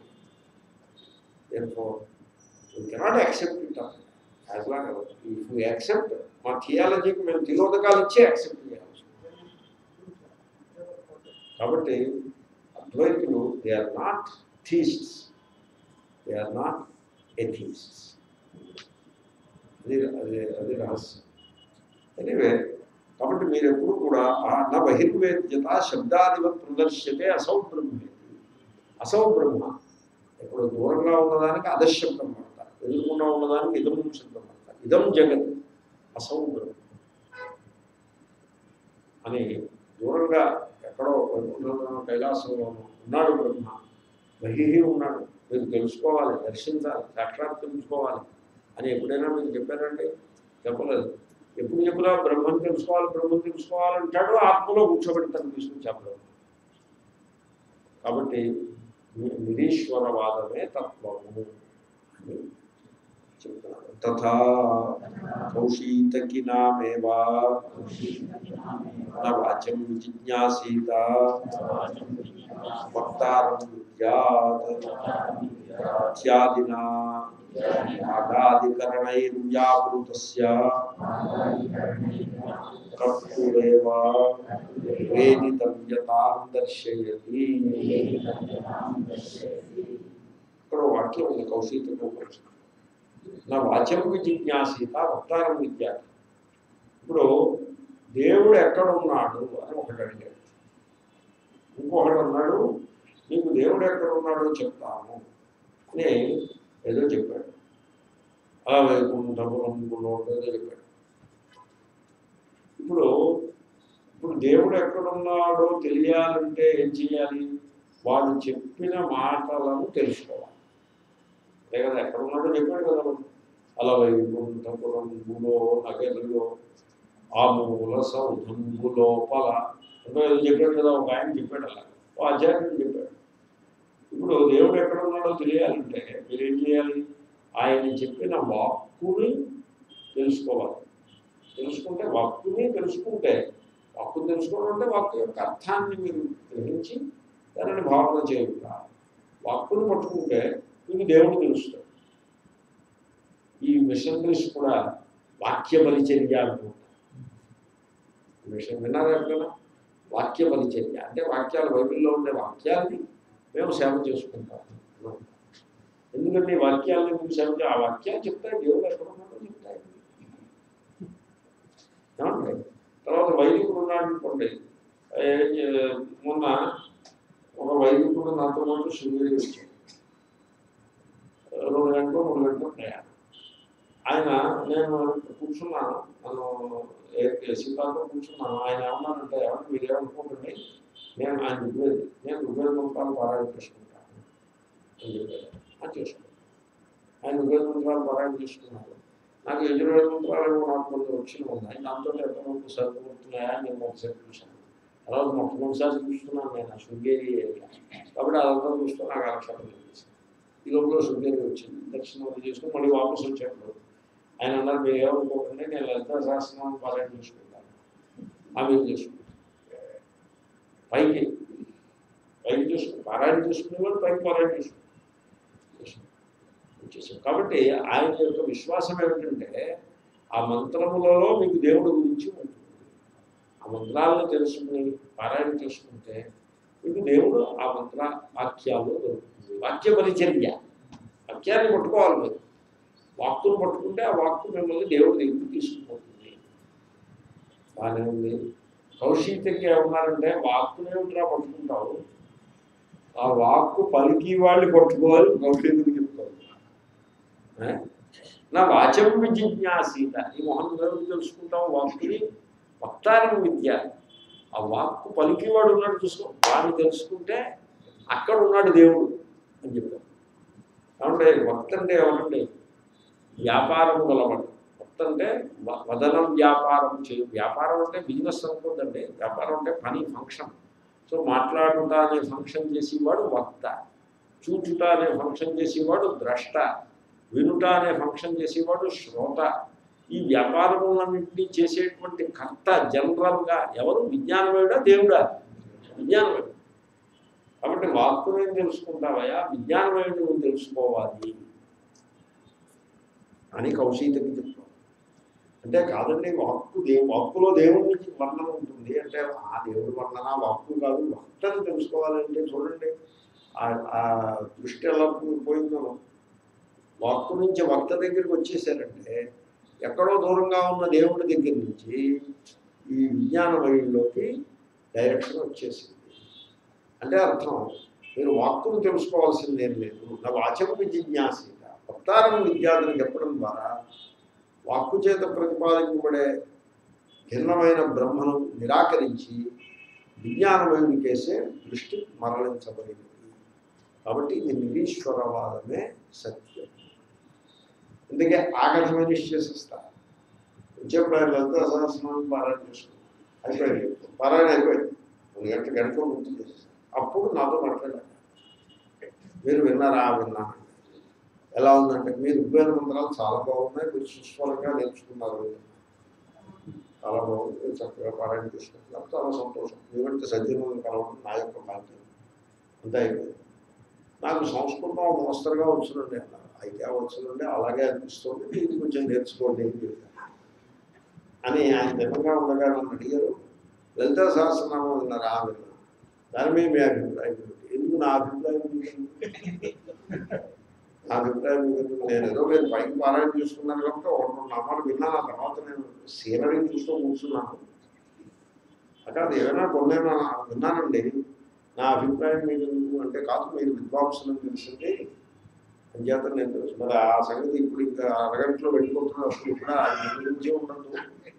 [SPEAKER 1] you cannot accept it as long if you accept మా థియాలజీకి మేము తిలోదకాలు ఇచ్చే యాక్సెప్ట్ చేయాలి కాబట్టి అద్వైతులు they are not theists they are not atheists అది అది అది రహస్యం ఎనివే కాబట్టి మీరు ఎప్పుడు కూడా ఆ నా బహిర్వేద్యత శబ్దాదివత్ ప్రదర్శ్యతే అసౌ బ్రహ్మేతి అసౌ బ్రహ్మ ఇప్పుడు దూరంగా ఉన్నదానికి అధశబ్దం పడతారు ఎదురుకుండా ఉన్నదానికి ఇదం శబ్దం పడతారు ఇదం జగత్ అసౌ బ్రహ్మ అని దూరంగా ఎక్కడో వైకుంఠంలోనో కైలాసంలోనో ఉన్నాడు బ్రహ్మ బహిహి ఉన్నాడు మీరు తెలుసుకోవాలి దర్శించాలి సాక్షాత్ తెలుసుకోవాలి అని ఎప్పుడైనా మీరు చెప్పారండి చెప్పలేదు ఎప్పుడు చెప్పినా బ్రహ్మం తెలుసుకోవాలి బ్రహ్మం తెలుసుకోవాలంటాడు ఆత్మలో కూర్చోబెడతాను తీసుకుని చెప్పలేదు కాబట్టి ని- నిరీశ్వరవాదమే తత్వము అని చెప్తున్నాడు తథా కౌశీతకి నామేవా నా వాచ్యం జిజ్ఞాసీత వక్తారం విద్యాత్ ఇత్యాదినా ఆగాదికరణైర్వ్యాపృతస్య కర్తురేవ వేదితవ్యతాం దర్శయతి ఇక్కడ ఓ వాక్యం ఉంది కౌశిక ఉపనిషత్తు నా వాచ్యం జిజ్ఞాసీత వక్తారం విద్య ఇప్పుడు దేవుడు ఎక్కడ ఉన్నాడు అని ఒకటి అడిగాడు ఇంకొకడు అన్నాడు నీకు దేవుడు ఎక్కడ ఉన్నాడో చెప్తాను అని ఏదో చెప్పాడు అలా వైకుంఠపురంలో ఏదో చెప్పాడు ఇప్పుడు ఇప్పుడు దేవుడు ఎక్కడున్నాడో తెలియాలంటే ఏం చేయాలి వాడు చెప్పిన మాటలను తెలుసుకోవాలి అంతే కదా ఎక్కడున్నాడో చెప్పాడు కదా వాడు. అలా వైకుంఠపురంలో నగరిలో ఆ మూల సౌధంబు లోపల అంటే ఏదో చెప్పాడు కదా ఒక ఆయన చెప్పాడు అలా ఓ ఆచార్యుడు చెప్పాడు ఇప్పుడు దేవుడు ఎక్కడ ఉన్నాడో తెలియాలంటే మీరేం చేయాలి ఆయన చెప్పిన వాక్కుని తెలుసుకోవాలి తెలుసుకుంటే వాక్కుని తెలుసుకుంటే వాక్కుని తెలుసుకోవడం అంటే వాక్కు యొక్క అర్థాన్ని మీరు గ్రహించి దానిని భావన చేయుట వాక్కుని పట్టుకుంటే మీకు దేవుడు తెలుస్తాడు ఈ మిషనరీస్ కూడా వాక్య పరిచర్య అంటుంటారు విషయం విన్నారా ఎప్పుడైనా వాక్య పరిచర్య అంటే వాక్యాలు బైబిల్లో ఉండే వాక్యాలని మేము సేవ చేసుకుంటాం ఎందుకంటే ఈ వాక్యాలని మేము సేవ చే- ఆ వాక్యాలు చెప్తాయి దేవుడు ఎక్కడ ఉన్నాడో చెప్తాయి ఏమండి తర్వాత వైదికుడు ఉన్నాడు అనుకోండి ఏ- ఏ- మొన్న ఒక వైదికుడు నాతో పాటు శృంగేరి వచ్చాడు రెండు గంటలు మూడు గంటలు ప్రయాణం ఆయన నేను కూర్చున్నాను నన్ను సీతాతో కూర్చున్నాను ఆయన ఏమన్నానంటే ఏమన్నా మీరు ఏమనుకోకండి నేను ఆయన ఋగ్వేది నేను ఋగ్వేద మంత్రాలు పారాయణ చేసుకుంటాను అని చెప్పారు అది చేసుకుంటాను ఆయన ఋగ్వేద మంత్రాలు పారాయణ చేసుకున్నారు నాకు యజుర్వేద మంత్రాలు ఏమో నాకు కొన్ని వచ్చిన ఉన్నాయి దాంతో ఎంతవరకు సరిపోతున్నాయా అని నేను ఒకసారి చూశాను అలా మొట్టమొదటిసారి చూస్తున్నాను నేను ఆ శృంగేరి ఏరియా కాబట్టి అదంతా చూస్తూ నాకు అలక్షణం తెలిసింది ఈ లోపల శృంగేరి వచ్చింది దర్శనం అది చేసుకుని మళ్ళీ వాపసు వచ్చేప్పుడు ఆయన అన్నారు మీరు ఏమనుకోకండి నేను లలిత శాస్త్రం పారాయణ చేసుకుంటాను ఆమె చేసుకుంటాను పైకి పైకి చేసుకుని పారాయణ చేసుకునే వాళ్ళు పైకి పారాయణ చేసుకుంటారు వచ్చేసాం కాబట్టి ఆయన యొక్క విశ్వాసం ఏమిటంటే ఆ మంత్రములలో మీకు దేవుడి గురించి ఉంటుంది ఆ మంత్రాలను తెలుసుకుని పారాయణ చేసుకుంటే మీకు దేవుడు ఆ మంత్ర వాక్యాలు దొరుకుతుంది వాక్య పరిచర్య వాక్యాన్ని పట్టుకోవాలి మీరు వాక్కును పట్టుకుంటే ఆ వాక్కు మిమ్మల్ని దేవుడి దగ్గరికి తీసుకుపోతుంది బాగానే ఉంది కౌశిక్యకి ఏమన్నారంటే వాక్కునే ఉంటా పట్టుకుంటావు ఆ వాక్కు పలికి వాళ్ళు పట్టుకోవాలి కౌశికుడికి చెప్తారు ఏ? నా వాచం విజిజ్ఞాసీత ఈ మొహం దేవుడు తెలుసుకుంటావు వాక్కుని వక్తారం విద్య ఆ వాక్కు పలికివాడు ఉన్నాడు చూసుకో వాడిని తెలుసుకుంటే అక్కడ ఉన్నాడు దేవుడు అని చెప్పారు కాబట్టి వక్త అంటే ఏమనండి వ్యాపారం గలవాడు వక్త అంటే వ- వదనం వ్యాపారం చేయ వ్యాపారం అంటే బిజినెస్ అనుకోదండి వ్యాపారం అంటే పని ఫంక్షన్ సో మాట్లాడుట అనే ఫంక్షన్ చేసేవాడు వక్త చూచుట అనే ఫంక్షన్ చేసేవాడు ద్రష్ట వినుట అనే ఫంక్షన్ చేసేవాడు శ్రోత ఈ వ్యాపారములన్నింటినీ చేసేటువంటి కర్త జనరల్గా ఎవరు విజ్ఞానమేడా దేవుడా విజ్ఞానమేడు కాబట్టి వాక్కుని తెలుసుకుంటావయా విజ్ఞానమేడు నువ్వు తెలుసుకోవాలి అని కౌశీతకి చెప్తాం అంటే కాదండి వాక్కు దే వాక్కులో దేవుడికి వర్ణన ఉంటుంది అంటే ఆ దేవుడి వర్ణన వాక్కు కాదు భక్తని తెలుసుకోవాలంటే చూడండి ఆ- ఆ దృష్టి ఎలా పోయిందో వాక్కు నుంచి వక్త దగ్గరికి వచ్చేసారంటే ఎక్కడో దూరంగా ఉన్న దేవుడి దగ్గర నుంచి ఈ విజ్ఞానమయంలోకి డైరెక్షన్ వచ్చేసింది అంటే అర్థం మీరు వాక్కును తెలుసుకోవాల్సిందేం లేదు నా వాచక జిజ్ఞాసిత వక్తారం విద్యార్థులు చెప్పడం ద్వారా వాక్కు చేత ప్రతిపాదింపబడే భిన్నమైన బ్రహ్మను నిరాకరించి విజ్ఞానమయునికేసే దృష్టి మరలించబడింది కాబట్టి ఇది నిరీశ్వరవాదమే సత్యం అందుకే ఆగతమైన చేసేస్తా వచ్చేప్పుడు ఆయన లలిత సహస్రనామం పారాయణ చేసుకున్నాం అయిపోయింది పారాయణ అయిపోయింది రెండు గంటల గంటలో గుర్తు చేసేసాను అప్పుడు నాతో మాట్లాడారు మీరు విన్నారా విన్నాను ఎలా ఉందంటే మీరు ఉద్వేగ మంత్రాలు చాలా బాగున్నాయి మీరు సుస్వరంగా నేర్చుకున్నారు చాలా బాగుంది మీరు చక్కగా పారాయణ చేసుకుంటున్నారు చాలా సంతోషం మీరంటే సజ్జనులను కలవడం నా యొక్క బాధ్యత అంతా అయిపోయింది నాకు సంస్కృతం మోస్తరుగా వచ్చునండి అన్నారు అయితే వచ్చునండి అలాగే అనిపిస్తుంది ఇది కొంచెం నేర్చుకోండి అని చెప్పాను అని ఆయన నిజంగా ఉండగా నన్ను అడిగారు లలిత సహస్రనామం విన్నారు ఆ విన్నారు దాని మీద మీ అభిప్రాయం ఏమిటి? ఎందుకు నా అభిప్రాయం మీకు? నా అభిప్రాయం మీకు నేను ఏదో మీరు పైకి పారాయణ చేసుకున్నాను కాబట్టి ఒక రెండు నామాలు విన్నాను ఆ తర్వాత నేను సీనరీ చూస్తూ కూర్చున్నాను అక్కడ అది ఏమైనా కొన్నేనా విన్నానండి నా అభిప్రాయం మీకు ఎందుకు అంటే కాదు మీరు విద్వాంసులను తెలిసింది అంచేత నేను తెలుసు మరి ఆ సంగతి ఇప్పుడు ఇంకా అరగంటలో వెళ్ళిపోతున్నారు అప్పుడు ఇప్పుడు ఆయన గురించి ఉండదు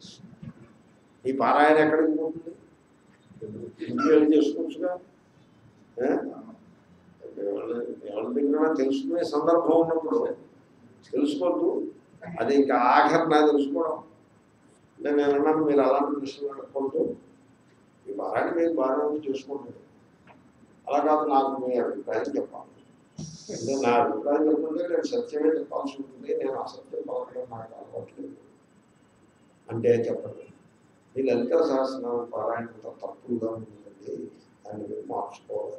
[SPEAKER 1] ఈ పారాయణ ఎక్కడికి పోతుంది ఇంటికి వెళ్ళి చేసుకోవచ్చుగా ఏ? ఎవరి ఎవరి దగ్గర తెలుసుకునే సందర్భం ఉన్నప్పుడు తెలుసుకోవద్దు అది ఇంకా ఆఖరి నా తెలుసుకోవడం అంటే నేను అన్నాను మీరు అలాంటి విషయం అడగకూడదు ఈ పారాయణ మీరు బాగా చేసుకోండి అలా కాదు నాకు మీ అభిప్రాయం చెప్పాలి అంటే నా అభిప్రాయం చెప్పుకుంటే నేను సత్యమే చెప్పాల్సి ఉంటుంది నేను అసత్యం పలకడం నాకు అలవాట్లేదు అంటే చెప్పండి మీ లలిత సహస్రనామ పారాయణ అంత తప్పుగా ఉందండి దాన్ని మీరు మార్చుకోవాలి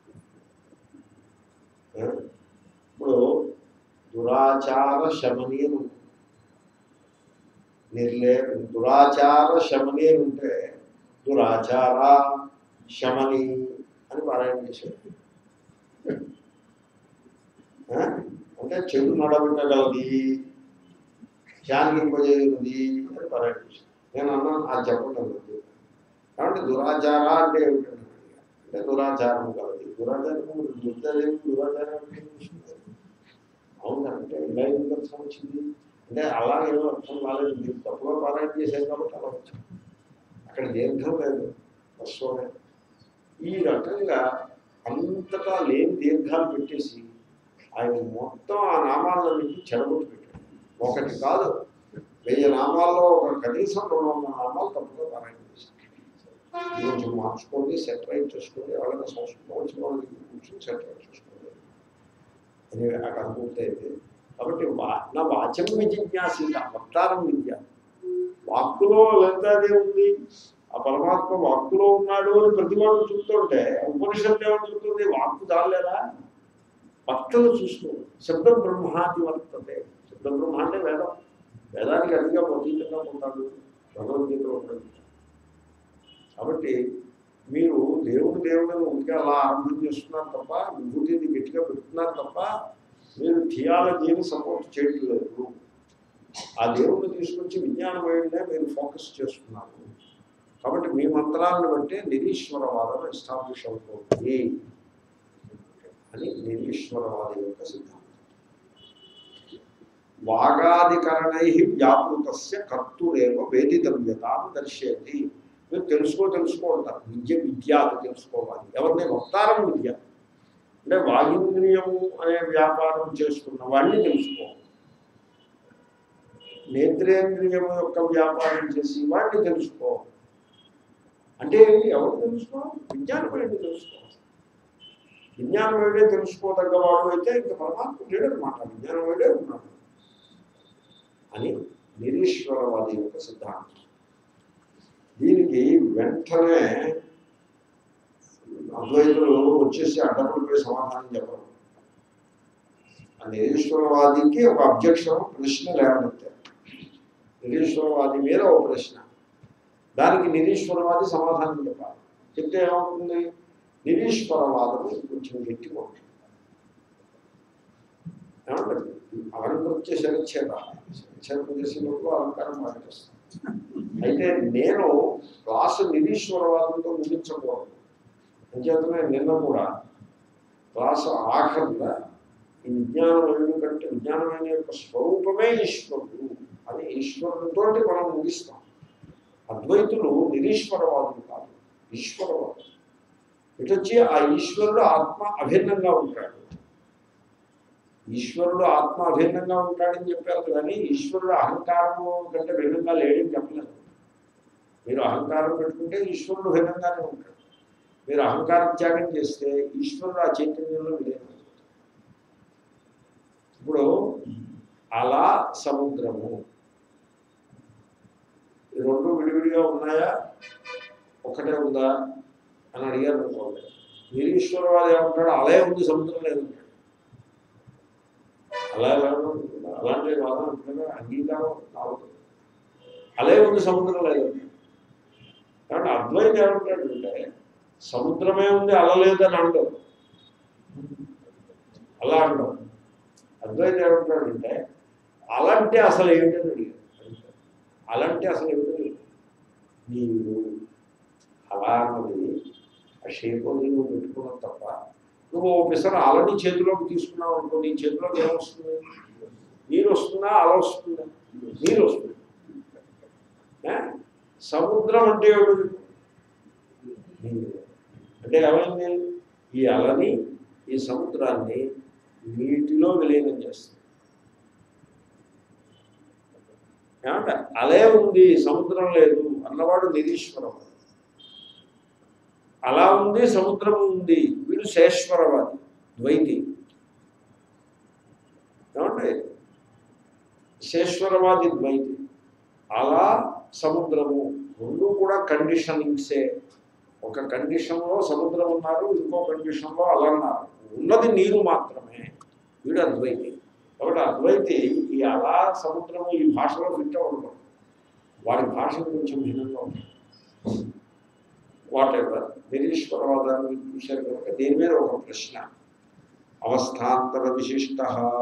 [SPEAKER 1] ఆ? ఇప్పుడు దురాచార శమని అని ఉంటుంది నిర్లే దురాచార శమని అని ఉంటే దురాచార శమని అని పారాయణ చేశారు ఆ? అంటే చెడు నడవగలది శాంతింపజేయగలది అని పారాయణ చేశారు నేను అన్నాను అది చెప్పండి అన్నది కాబట్టి దురాచార అంటే ఏమిటంటే అంటే దురాచారం కలది దురాచారం దుర్దలేం దురాచారం అంటే ఏం చూస్తుంది? అవును అంటే ఇలా ఎందుకు అర్థం వచ్చింది అంటే అలా ఏమో అర్థం రాలేదు మీరు తప్పుగా పారాయణ చేశారు కాబట్టి అలా వచ్చింది అక్కడ దీర్ఘం లేదు వస్తువునే ఈ రకంగా అంతటా లేని దీర్ఘాలు పెట్టేసి ఆయన మొత్తం ఆ నామాలన్నింటి చెడగొట్టు పెట్టాడు ఒకటి కాదు వెయ్యి నామాల్లో ఒక కనీసం రెండు వందల నామాలు తప్పుగా పారాయణ చేశారు కొంచెం మార్చుకోండి సెటరైట్ చేసుకోండి ఎవరైనా సంస్కృతం వచ్చిన వాళ్ళ దగ్గర కూర్చొని సెటరైట్ చేసుకోండి అని అక్కడ పూర్తయింది కాబట్టి వా నా వాచం విజిజ్ఞాసీత వక్తారం విద్య వాక్కులో లలితాదే ఉంది ఆ పరమాత్మ వాక్కులో ఉన్నాడు అని ప్రతివాడు చూస్తుంటే ఉపనిషత్తు ఏమని చెప్తుంది వాక్కు దాలేదా భక్తులు చూసుకో శబ్ద బ్రహ్మాది వర్తతే శబ్ద బ్రహ్మ అంటే వేదం వేదానికి అతిగా ప్రతీతంగా ఉంటాడు భగవద్గీతలో ఉంటాడు కాబట్టి మీరు దేవుడు దేవుడిని ఉంటే అలా ఆరంభం చేస్తున్నారు తప్ప విభూతిని గట్టిగా పెడుతున్నారు తప్ప మీరు థియాలజీని సపోర్ట్ చేయట్లేదు ఆ దేవుడిని తీసుకొచ్చి విజ్ఞానమయంగా మీరు ఫోకస్ చేస్తున్నారు కాబట్టి మీ మంత్రాలను బట్టి నిరీశ్వరవాదం ఎస్టాబ్లిష్ అవుతుంది అని నిరీశ్వరవాది యొక్క సిద్ధాంతం వాగాధికరణై వ్యాపృతస్య కర్తురేవ వేదితవ్యతాన్ని దర్శయతి మీరు తెలుసుకో తెలుసుకో అంటారు విద్య విద్యాలు తెలుసుకోవాలి ఎవరిని వక్తారం విద్య అంటే వాగింద్రియము అనే వ్యాపారం చేసుకున్న వాడిని తెలుసుకో నేత్రేంద్రియము యొక్క వ్యాపారం చేసి వాడిని తెలుసుకో అంటే ఏంటి ఎవరు తెలుసుకో విజ్ఞానమేంటి తెలుసుకో విజ్ఞానమేడే తెలుసుకోదగ్గవాడు అయితే ఇంకా పరమాత్మ లేడనమాట విజ్ఞానమేడే ఉన్నాడు అని నిరీశ్వరవాది యొక్క సిద్ధాంతం దీనికి వెంటనే అద్వైతులు వచ్చేసి అడ్డపడిపోయి సమాధానం చెప్పరు ఆ నిరీశ్వరవాదికి ఒక అబ్జెక్షన్ ప్రశ్న లేవనెత్తారు నిరీశ్వరవాది మీద ఒక ప్రశ్న దానికి నిరీశ్వరవాది సమాధానం చెప్పాలి చెప్తే ఏమవుతుంది నిరీశ్వరవాదం కొంచెం గట్టిగా ఉంటుంది ఏమంటుంది అలంకృత్య శరచ్ఛేద శరచ్ఛేదం చేసినప్పుడు అలంకారం పాటిస్తాం అయితే నేను క్లాసు నిరీశ్వరవాదంతో ముగించకూడదు అంచేతనే నిన్న కూడా క్లాసు ఆఖరిగా ఈ విజ్ఞానమైన కంటే విజ్ఞానమైన యొక్క స్వరూపమే ఈశ్వరుడు అని ఈశ్వరుడితో మనం ముగిస్తాం అద్వైతులు నిరీశ్వరవాదులు కాదు ఈశ్వరవాదులు ఇటొచ్చి ఆ ఈశ్వరుడు ఆత్మ అభిన్నంగా ఉంటాడు ఈశ్వరుడు ఆత్మ అభిన్నంగా ఉంటాడని చెప్పారు కానీ ఈశ్వరుడు అహంకారము కంటే భిన్నంగా లేడని చెప్పలేదు మీరు అహంకారం పెట్టుకుంటే ఈశ్వరుడు భిన్నంగానే ఉంటాడు మీరు అహంకారం త్యాగం చేస్తే ఈశ్వరుడు ఆ చైతన్యంలో విలీనం ఇప్పుడు అలా సముద్రము ఈ రెండు విడివిడిగా ఉన్నాయా ఒకటే ఉందా అని అడిగారు అనుకోండి నిరీశ్వరవాది ఏమంటాడు అలే ఉంది సముద్రం లేదంటాడు అలా ఎలా ఉంటుంది? అలాంటి వాదన అంతగా అంగీకారం కావద్దు అలే ఉంది సముద్రం లేదండి కాబట్టి అద్వైతం ఏమంటాడంటే సముద్రమే ఉంది అల లేదని అండవు అలా అండవు అద్వైతం ఏమంటాడంటే అలాంటి అసలు ఏమిటని అడిగాడు అలాంటి అసలు ఏమిటి నీవు అలా అన్నది ఆ షేప్ నువ్వు పెట్టుకున్నావు తప్ప నువ్వు ఓ పిసర అలని చేతిలోకి తీసుకున్నావు అనుకో నీ చేతిలోకి ఏమొస్తుంది నీరు వస్తుందా అల వస్తుందా నీరు వస్తుంది ఏ? సముద్రం అంటే ఏమిటి నీరు అంటే ఏమైంది ఈ అలని ఈ సముద్రాన్ని నీటిలో విలీనం చేస్తుంది ఏమంటే అలే ఉంది సముద్రం లేదు అన్నవాడు నిరీశ్వరం అలా ఉంది సముద్రం ఉంది వీడు శేశ్వరవాది ద్వైతి ఏమంటే శేశ్వరవాది ద్వైతి అలా సముద్రము రెండు కూడా కండిషనింగ్సే ఒక కండిషన్లో సముద్రం ఉన్నారు ఇంకో కండిషన్లో అలా ఉన్నారు ఉన్నది నీరు మాత్రమే వీడు అద్వైతి కాబట్టి అద్వైతి ఈ అలా సముద్రము ఈ భాషలో ఫిట్ అవ్వడం వాడి భాష కొంచెం భిన్నంగా ఉంటుంది వాట్ ఎవర్ నిరీశ్వరవాదాన్ని చూశారు కనుక దీని మీద ఒక ప్రశ్న అవస్థాంతర విశిష్ట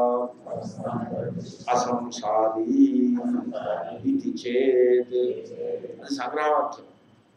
[SPEAKER 1] అసంసారీ ఇది చేత్ అది సంగ్రహవాక్యం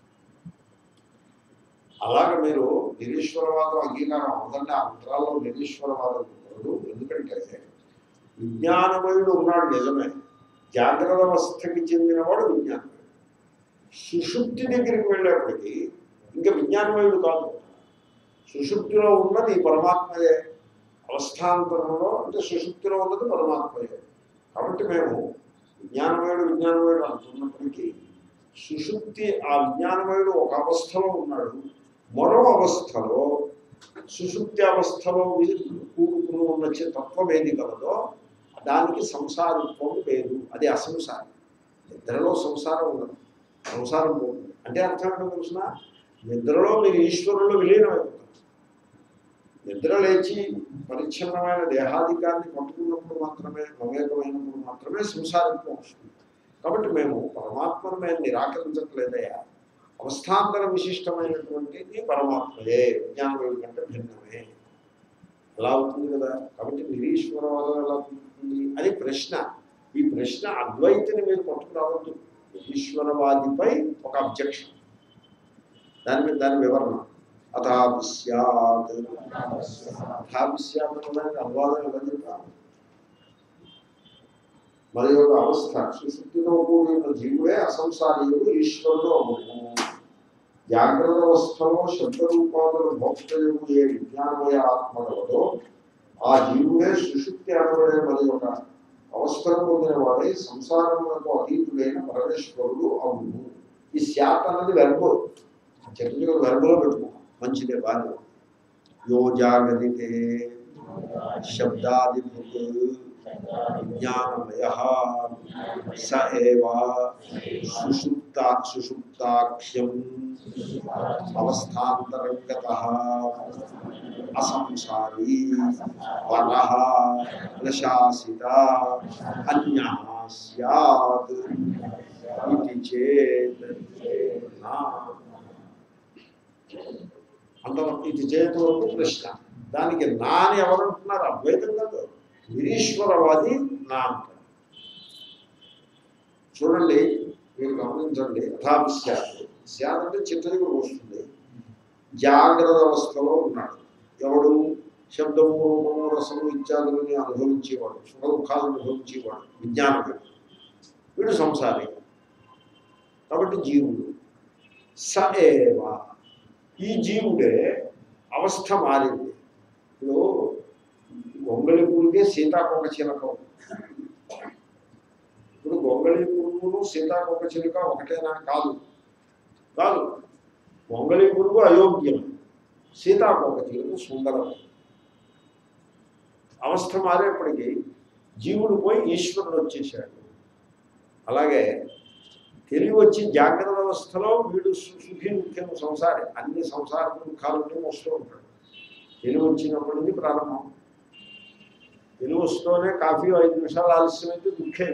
[SPEAKER 1] అలాగ మీరు నిరీశ్వరవాదం అంగీకారం అవుతుందంటే ఆ మంత్రాల్లో నిరీశ్వరవాదం ఉండదు ఎందుకంటే విజ్ఞానమయుడు ఉన్నాడు నిజమే జాగ్రత్త అవస్థకి చెందినవాడు విజ్ఞానమయుడు సుషుప్తి దగ్గరికి వెళ్ళేప్పటికీ ఇంకా విజ్ఞానమయుడు కాదు సుషుప్తిలో ఉన్నది పరమాత్మయే అవస్థాంతరంలో అంటే సుషుప్తిలో ఉన్నది పరమాత్మయే కాబట్టి మేము విజ్ఞానమయుడు విజ్ఞానమయుడు అంటున్నప్పటికీ సుషుప్తి ఆ విజ్ఞానమయుడు ఒక అవస్థలో ఉన్నాడు మరో అవస్థలో సుషుప్తి అవస్థలో వి- కూడుకుని ఉన్న చే- తత్వం ఏది కలదో దానికి సంసారత్వం లేదు అది అసంసారం నిద్రలో సంసారం ఉండదు సంసారం పోతుంది అంటే అర్థం ఏంటో తెలిసిన నిద్రలో మీరు ఈశ్వరులో విలీనమైపోతారు నిద్ర లేచి పరిచ్ఛిన్నమైన దేహాధికాన్ని పట్టుకున్నప్పుడు మాత్రమే మమేకమైనప్పుడు మాత్రమే సంసారత్వం వస్తుంది కాబట్టి మేము పరమాత్మను మేము నిరాకరించట్లేదయా అవస్థాంతర విశిష్టమైనటువంటిది పరమాత్మయే విజ్ఞానం కంటే భిన్నమే ఎలా అవుతుంది కదా కాబట్టి నిరీశ్వరవాదం ఎలా కుదురుతుంది అని ప్రశ్న ఈ ప్రశ్న అద్వైతిని మీరు పట్టుకురావద్దు నిరీశ్వరవాదిపై ఒక అబ్జెక్షన్ దాని మీద దాని వివరణ అథాపి స్యాత్ అథాపి స్యాత్ అనడానికి అనువాదం ఎలా చెప్తాను మరి ఒక అవస్థ సుశుద్ధితో కూడిన జీవుడే అసంసారీయుడు ఈశ్వరుడు అవ్వము జాగ్రత్త అవస్థలో శబ్దరూపాదుల భోక్తయము ఏ విజ్ఞానమయ ఆత్మలవదో ఆ జీవుడే సుశుద్ధి అనబడే మరి ఒక అవస్థను పొందిన వాడే సంసారములకు అతీతుడైన పరమేశ్వరుడు అవును ఈ శాత అన్నది వెర్బు చెట్టుగా వెర్బులో పెట్టుకున్నాం మంచిదే బాగా యో జాగరితే శబ్దాదిభుక్ విజ్ఞానమయ స ఏవ సుషుప్త సుషుప్తాఖ్యం అవస్థాంతరంగత అసంసారీ వర ప్రశాసిత అన్య సత్ ఇది చేత్ నా. అంతవరకు ఇది చేతి వరకు ప్రశ్న దానికి నా అని ఎవరు అంటున్నారు అద్వైతం కాదు నిరీశ్వరవాది నా అంటారు చూడండి మీరు గమనించండి యథాపి శాత్ శాత్ అంటే చిట్ట దగ్గర వస్తుంది జాగ్రత్త అవస్థలో ఉన్నాడు ఎవడు శబ్దము రూపము రసము ఇత్యాదులని అనుభవించేవాడు సుఖ దుఃఖాలు అనుభవించేవాడు విజ్ఞానమే వీడు సంసారి కాబట్టి జీవుడు స ఏవ ఈ జీవుడే అవస్థ మారింది ఇప్పుడు గొంగళి పురుగే సీతాకోక చిలకం ఇప్పుడు గొంగళి పురుగును సీతాకోక చిలుక ఒకటేనా కాదు కాదు గొంగళి పురుగు అయోగ్యం సీతాకోక చిలుక సుందరం అవస్థ మారేప్పటికీ జీవుడు పోయి ఈశ్వరుడు వచ్చేసాడు అలాగే తెలివి వచ్చి జాగ్రత్త అవస్థలో వీడు సు- సుఖీ ముఖ్యం సంసారి అన్ని సంసార దుఃఖాలన్నీ వస్తూ ఉంటాడు తెలివి వచ్చినప్పటి నుంచి ప్రారంభం తెలివి వస్తూనే కాఫీ ఐదు నిమిషాలు ఆలస్యం అయితే దుఃఖే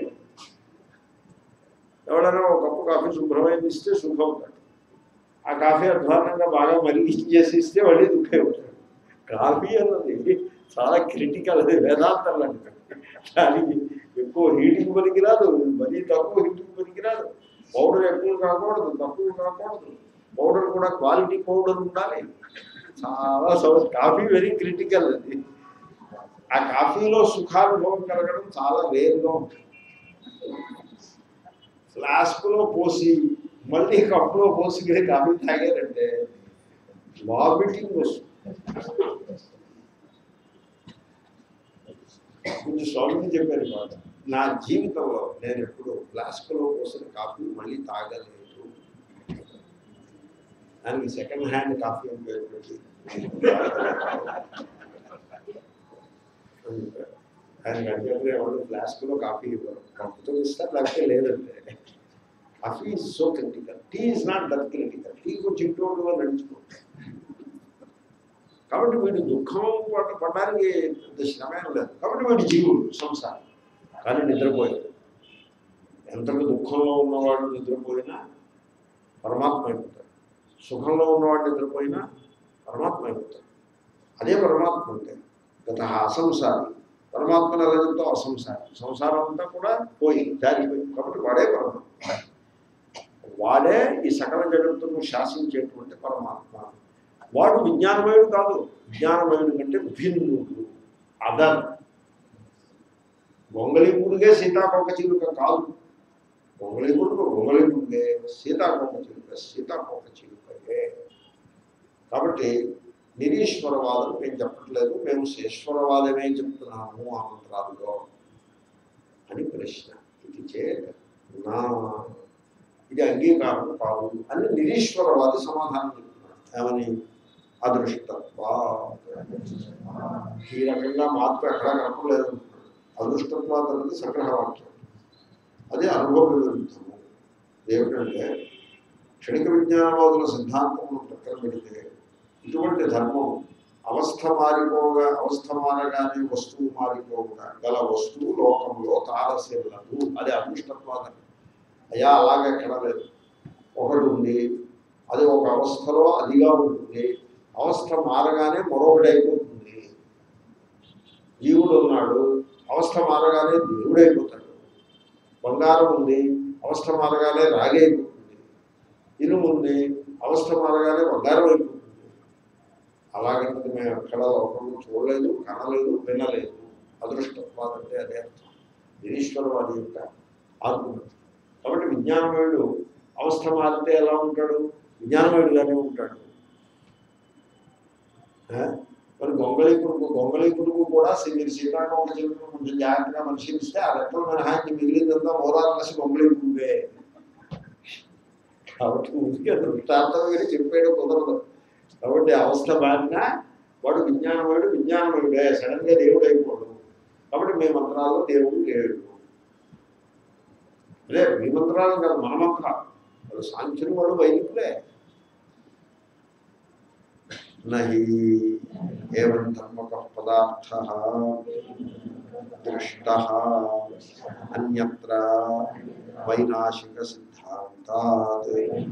[SPEAKER 1] ఎవడైనా ఒక కప్పు కాఫీ శుభ్రమైంది ఇస్తే శుభ్రం అవుతాడు ఆ కాఫీ అధ్వానంగా బాగా మరిగించేసి ఇస్తే మళ్ళీ దుఃఖే అవుతాడు కాఫీ అన్నది చాలా క్రిటికల్ అది వేదాంతం లాంటిది దానికి ఎక్కువ హీటింగ్ పనికిరాదు మరీ తక్కువ హీటింగ్ పనికిరాదు పౌడర్ ఎక్కువ కాకూడదు తక్కువ కాకూడదు పౌడర్ కూడా క్వాలిటీ పౌడర్ ఉండాలి చాలా సౌ- కాఫీ వెరీ క్రిటికల్ అది ఆ కాఫీలో సుఖానుభవం కలగడం చాలా రేర్గా ఉంటుంది ఫ్లాస్క్లో పోసి మళ్ళీ కప్పులో పోసి కాఫీ తాగారంటే వామిటింగ్ వస్తుంది కొంచెం స్వామికి చెప్పారు మాట నా జీవితంలో నేను ఎప్పుడు ఫ్లాస్క్లో పోసిన కాఫీ మళ్ళీ తాగలేదు దానికి సెకండ్ హ్యాండ్ కాఫీ అని పేరు పెట్టి ఆయన అడిగినప్పుడు ఎవరు ఫ్లాస్క్లో కాఫీ ఇవ్వరు కప్పుతో ఇస్తారు లేకపోతే లేదంటే coffee is so critical tea is not that critical tea కొంచెం ఇంట్లో నడుచుకుంటాం కాబట్టి వీడు దుఃఖం పడ పడడానికి పెద్ద శ్రమేం లేదు కాబట్టి వీడు జీవుడు సంసారం కానీ నిద్రపోయాడు ఎంతకు దుఃఖంలో ఉన్నవాడు నిద్రపోయినా పరమాత్మ అయిపోతాడు సుఖంలో ఉన్నవాడు నిద్రపోయినా పరమాత్మ అయిపోతాడు అదే పరమాత్మ అంటే గత అసంసారి పరమాత్మను ఎలా చెప్తావు అసంసారి సంసారం అంతా కూడా పోయి జారిపోయి కాబట్టి వాడే పరమాత్మ వాడే ఈ సకల జగత్తును శాసించేటువంటి పరమాత్మ వాడు విజ్ఞానమయుడు కాదు విజ్ఞానమయుడు కంటే భిన్నుడు అదర్ గొంగళీపుడిగే సీతాకోక చిలుక కాదు గొంగళీపుడు గొంగళీపుడిగే సీతాకోక చిలుక సీతాకోక చిలుకయే కాబట్టి నిరీశ్వరవాదం మేము చెప్పట్లేదు మేము శేశ్వరవాదమే చెప్తున్నాము ఆ మంత్రాల్లో అని ప్రశ్న ఇది చే నా ఇది అంగీకారం కాదు అని నిరీశ్వరవాది సమాధానం చెప్తున్నాడు ఏమని అదృష్టత్వ ఈ రకంగా మార్పు ఎక్కడా కనపడలేదు అదృష్టత్వాద్ అనేది సంగ్రహ వాక్యం అది అనుభవ విరుద్ధము ఏమిటంటే క్షణిక విజ్ఞానవాదుల సిద్ధాంతమును పక్కన పెడితే ఇటువంటి ధర్మం అవస్థ మారిపోగా అవస్థ మారగానే వస్తువు మారిపోగా గల వస్తువు లోకంలో తారసిల్లదు అది అదృష్టత్వాదం అయ్యా అలాగే ఎక్కడ లేదు ఒకటి ఉంది అది ఒక అవస్థలో అదిగా ఉంటుంది అవస్థ మారగానే మరొకటి అయిపోతుంది జీవుడు ఉన్నాడు అవస్థ మారగానే దేవుడు అయిపోతాడు బంగారం ఉంది అవస్థ మారగానే రాగి అయిపోతుంది ఇనుము ఉంది అవస్థ మారగానే బంగారం అయిపోతుంది అలాగంటే మేము ఎక్కడ లోకంలో చూడలేదు కనలేదు వినలేదు అదృష్టవాదం అంటే అదే అర్థం నిరీశ్వరవాది యొక్క ఆర్గ్యుమెంట్ కాబట్టి విజ్ఞానమయుడు అవస్థ మారితే ఎలా ఉంటాడు విజ్ఞానమయుడుగానే ఉంటాడు ఆ? మరి గొంగళి పురుగు గొంగళి పురుగు కూడా సి- మీరు శ్రీకాకుళం చెప్తున్న కొంచెం జాగ్రత్తగా పరిశీలిస్తే ఆ రెక్కలు మినహాయించి మిగిలిందంతా మోదాలసి గొంగళి పురుగే కాబట్టి ఊరికే దృష్టాంతం మీరు చెప్పేయడం కుదరదు కాబట్టి అవస్థ మారినా వాడు విజ్ఞానమయుడు విజ్ఞానమయుడే సడన్ గా దేవుడు అయిపోడు కాబట్టి మీ మంత్రాల్లో దేవుడు లేడు అదే మీ మంత్రాలు కాదు మన మంత్రాలు వాడు సాంఖ్యులు వాడు వైదికులే నహి ఏవం ధర్మక పదార్థ దృష్ట అన్యత్ర వైనాశిక సిద్ధాంతాత్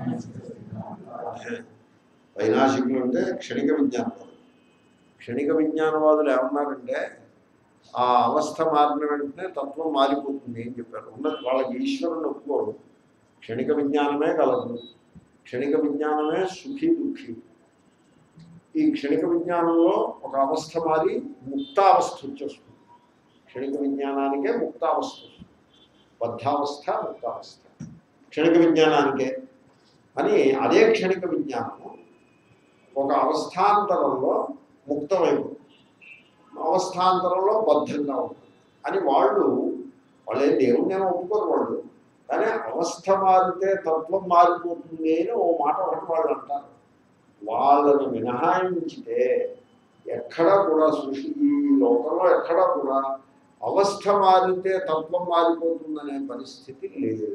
[SPEAKER 1] వైనాశికులు అంటే క్షణిక విజ్ఞానవాదులు క్షణిక విజ్ఞానవాదులు ఏమన్నారంటే ఆ అవస్థ మారిన వెంటనే తత్వం మారిపోతుంది అని చెప్పారు ఉన్నది వాళ్ళకి ఈశ్వరుని ఒప్పుకోరు క్షణిక విజ్ఞానమే కలదు క్షణిక విజ్ఞానమే సుఖీ దుఃఖి ఈ క్షణిక విజ్ఞానంలో ఒక అవస్థ మారి ముక్తావస్థ వచ్చేస్తుంది క్షణిక విజ్ఞానానికే ముక్తావస్థ వస్తుంది బద్ధావస్థ ముక్తావస్థ క్షణిక విజ్ఞానానికే అని అదే క్షణిక విజ్ఞానము ఒక అవస్థాంతరంలో ముక్తమైపోతుంది అవస్థాంతరంలో బద్ధంగా ఉంటుంది అని వాళ్ళు వాళ్ళే దేవుణ్ణి ఏమో ఒప్పుకోరు వాళ్ళు కానీ అవస్థ మారితే తత్వం మారిపోతుంది అని ఓ మాట ఒకటి వాళ్ళు అంటారు వాళ్ళని మినహాయించితే ఎక్కడా కూడా సృష్టి ఈ లోకంలో ఎక్కడా కూడా అవస్థ మారితే తత్వం మారిపోతుందనే పరిస్థితి లేదు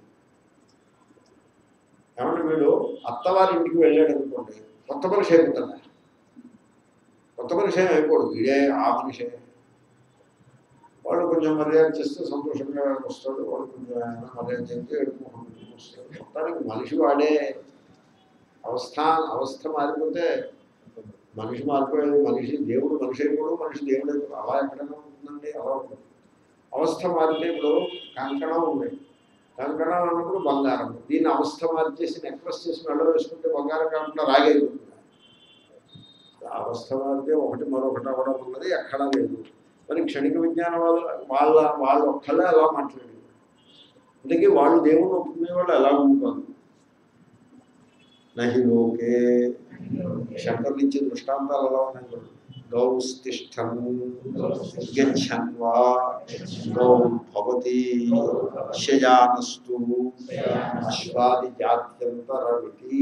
[SPEAKER 1] ఏమంటే వీడు అత్తవారి ఇంటికి వెళ్ళాడు అనుకోండి కొత్త మనిషి అయిపోతాడు కొత్త మనిషి ఏం అయిపోడు వీడే ఆ మనిషే వాడు కొంచెం మర్యాద చేస్తే సంతోషంగా వస్తాడు వాడు కొంచెం ఆయన మర్యాద చేస్తే ఎడుపుకుంటూ వస్తాడు మొత్తానికి మనిషి వాడే అవస్థ అవస్థ మారిపోతే మనిషి మారిపోయేది మనిషి దేవుడు మనిషి అయిపోడు మనిషి దేవుడు అయిపోడు అలా ఎక్కడైనా ఉంటుందండి అలా ఉంటుంది అవస్థ మారితే ఇప్పుడు కంకణం ఉంది కంకణం అన్నప్పుడు బంగారం దీన్ని అవస్థ మార్చేసి నెక్లెస్ చేసి మెడ వేసుకుంటే బంగారం కాకుండా రాగైపోతుంది ఆ అవస్థ మారితే ఒకటి మరొకటి అవ్వడం ఉన్నది ఎక్కడా లేదు మరి క్షణిక విజ్ఞానం వాళ్ళు వాళ్ళ వాళ్ళు ఒక్కళ్ళే అలా మాట్లాడారు అందుకే వాళ్ళు దేవుడు ఒప్పుకునే వాళ్ళు ఎలా ఉంటారు నహి లోకే శంకర్లు ఇచ్చే దృష్టాంతాలు ఎలా ఉన్నాయి చూడండి. గౌస్తిష్టం గచ్చన్ వా గౌ భవతి శయానస్తు అశ్వాది జాత్యంతరమితి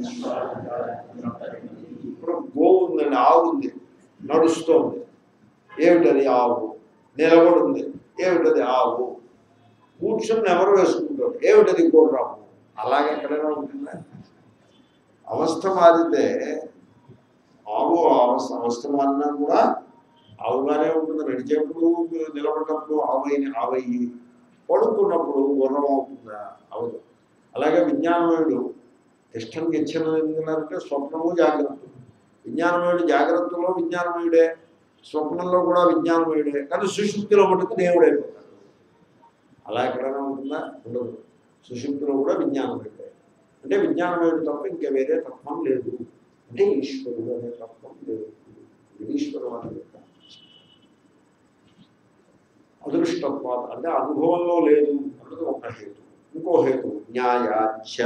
[SPEAKER 1] ఇప్పుడు గో ఉందండి ఆవు ఉంది నడుస్తోంది ఏమిటది ఆవు నిలబడి ఉంది ఏమిటది ఆవు కూర్చొని ఎవరు వేసుకుంటారు ఏమిటది గుర్రాము అలాగే ఎక్కడైనా ఉంటుందా అవస్థ మారితే ఆవు అవస్థ అవస్థ మారినా కూడా ఆవుగానే ఉంటుంది నడిచేప్పుడు నిలబడినప్పుడు ఆవైన ఆవయ్యి పడుకున్నప్పుడు గుర్రం అవుతుందా అవదు అలాగే విజ్ఞానమయుడు తిష్టం గెచ్చను ఎందుకంటే స్వప్నము జాగ్రత్త విజ్ఞానమయుడు జాగ్రత్తలో విజ్ఞానమయుడే స్వప్నంలో కూడా విజ్ఞానమయుడే కానీ సుషుప్తిలో మటుకు దేవుడు అయిపోతాడు అలా ఎక్కడైనా ఉంటుందా ఉండదు సుషుప్తిలో కూడా విజ్ఞానమయుడే అంటే విజ్ఞానమయుడు తప్ప ఇంకా వేరే తత్వం లేదు అంటే ఈశ్వరుడు అనే తత్వం లేదు ఇది ఈశ్వరవాదం యొక్క అదృష్టత్వాత అంటే అనుభవంలో లేదు అన్నది ఒక హేతు ఇంకో హేతు న్యాయాచ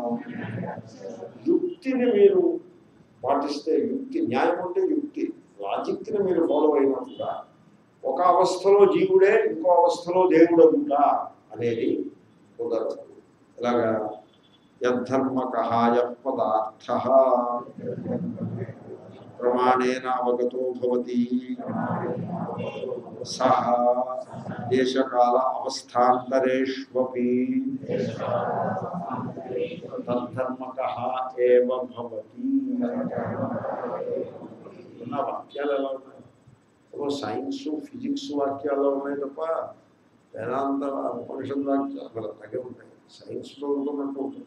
[SPEAKER 1] యుక్తిని మీరు పాటిస్తే యుక్తి న్యాయం అంటే యుక్తి లాజిక్ని మీరు ఫాలో అయినా కూడా ఒక అవస్థలో జీవుడే ఇంకో అవస్థలో దేవుడు ఉంటా అనేది కుదరదు ఇలాగా యద్ధర్మకహాయ పదార్థ ప్రమాణేన అవగతో భవతి సహ దేశకాల అవస్థాంతరేష్వపి తద్ధర్మక ఏవ భవతి ఉన్న వాక్యాలు ఎలా ఉన్నాయి ఓ సైన్స్ ఫిజిక్స్ వాక్యాలు ఉన్నాయి తప్ప వేదాంత ఉపనిషత్ వాక్యాలు మరి అలాగే ఉంటాయి సైన్స్ చదువుతున్నట్టు ఉంటుంది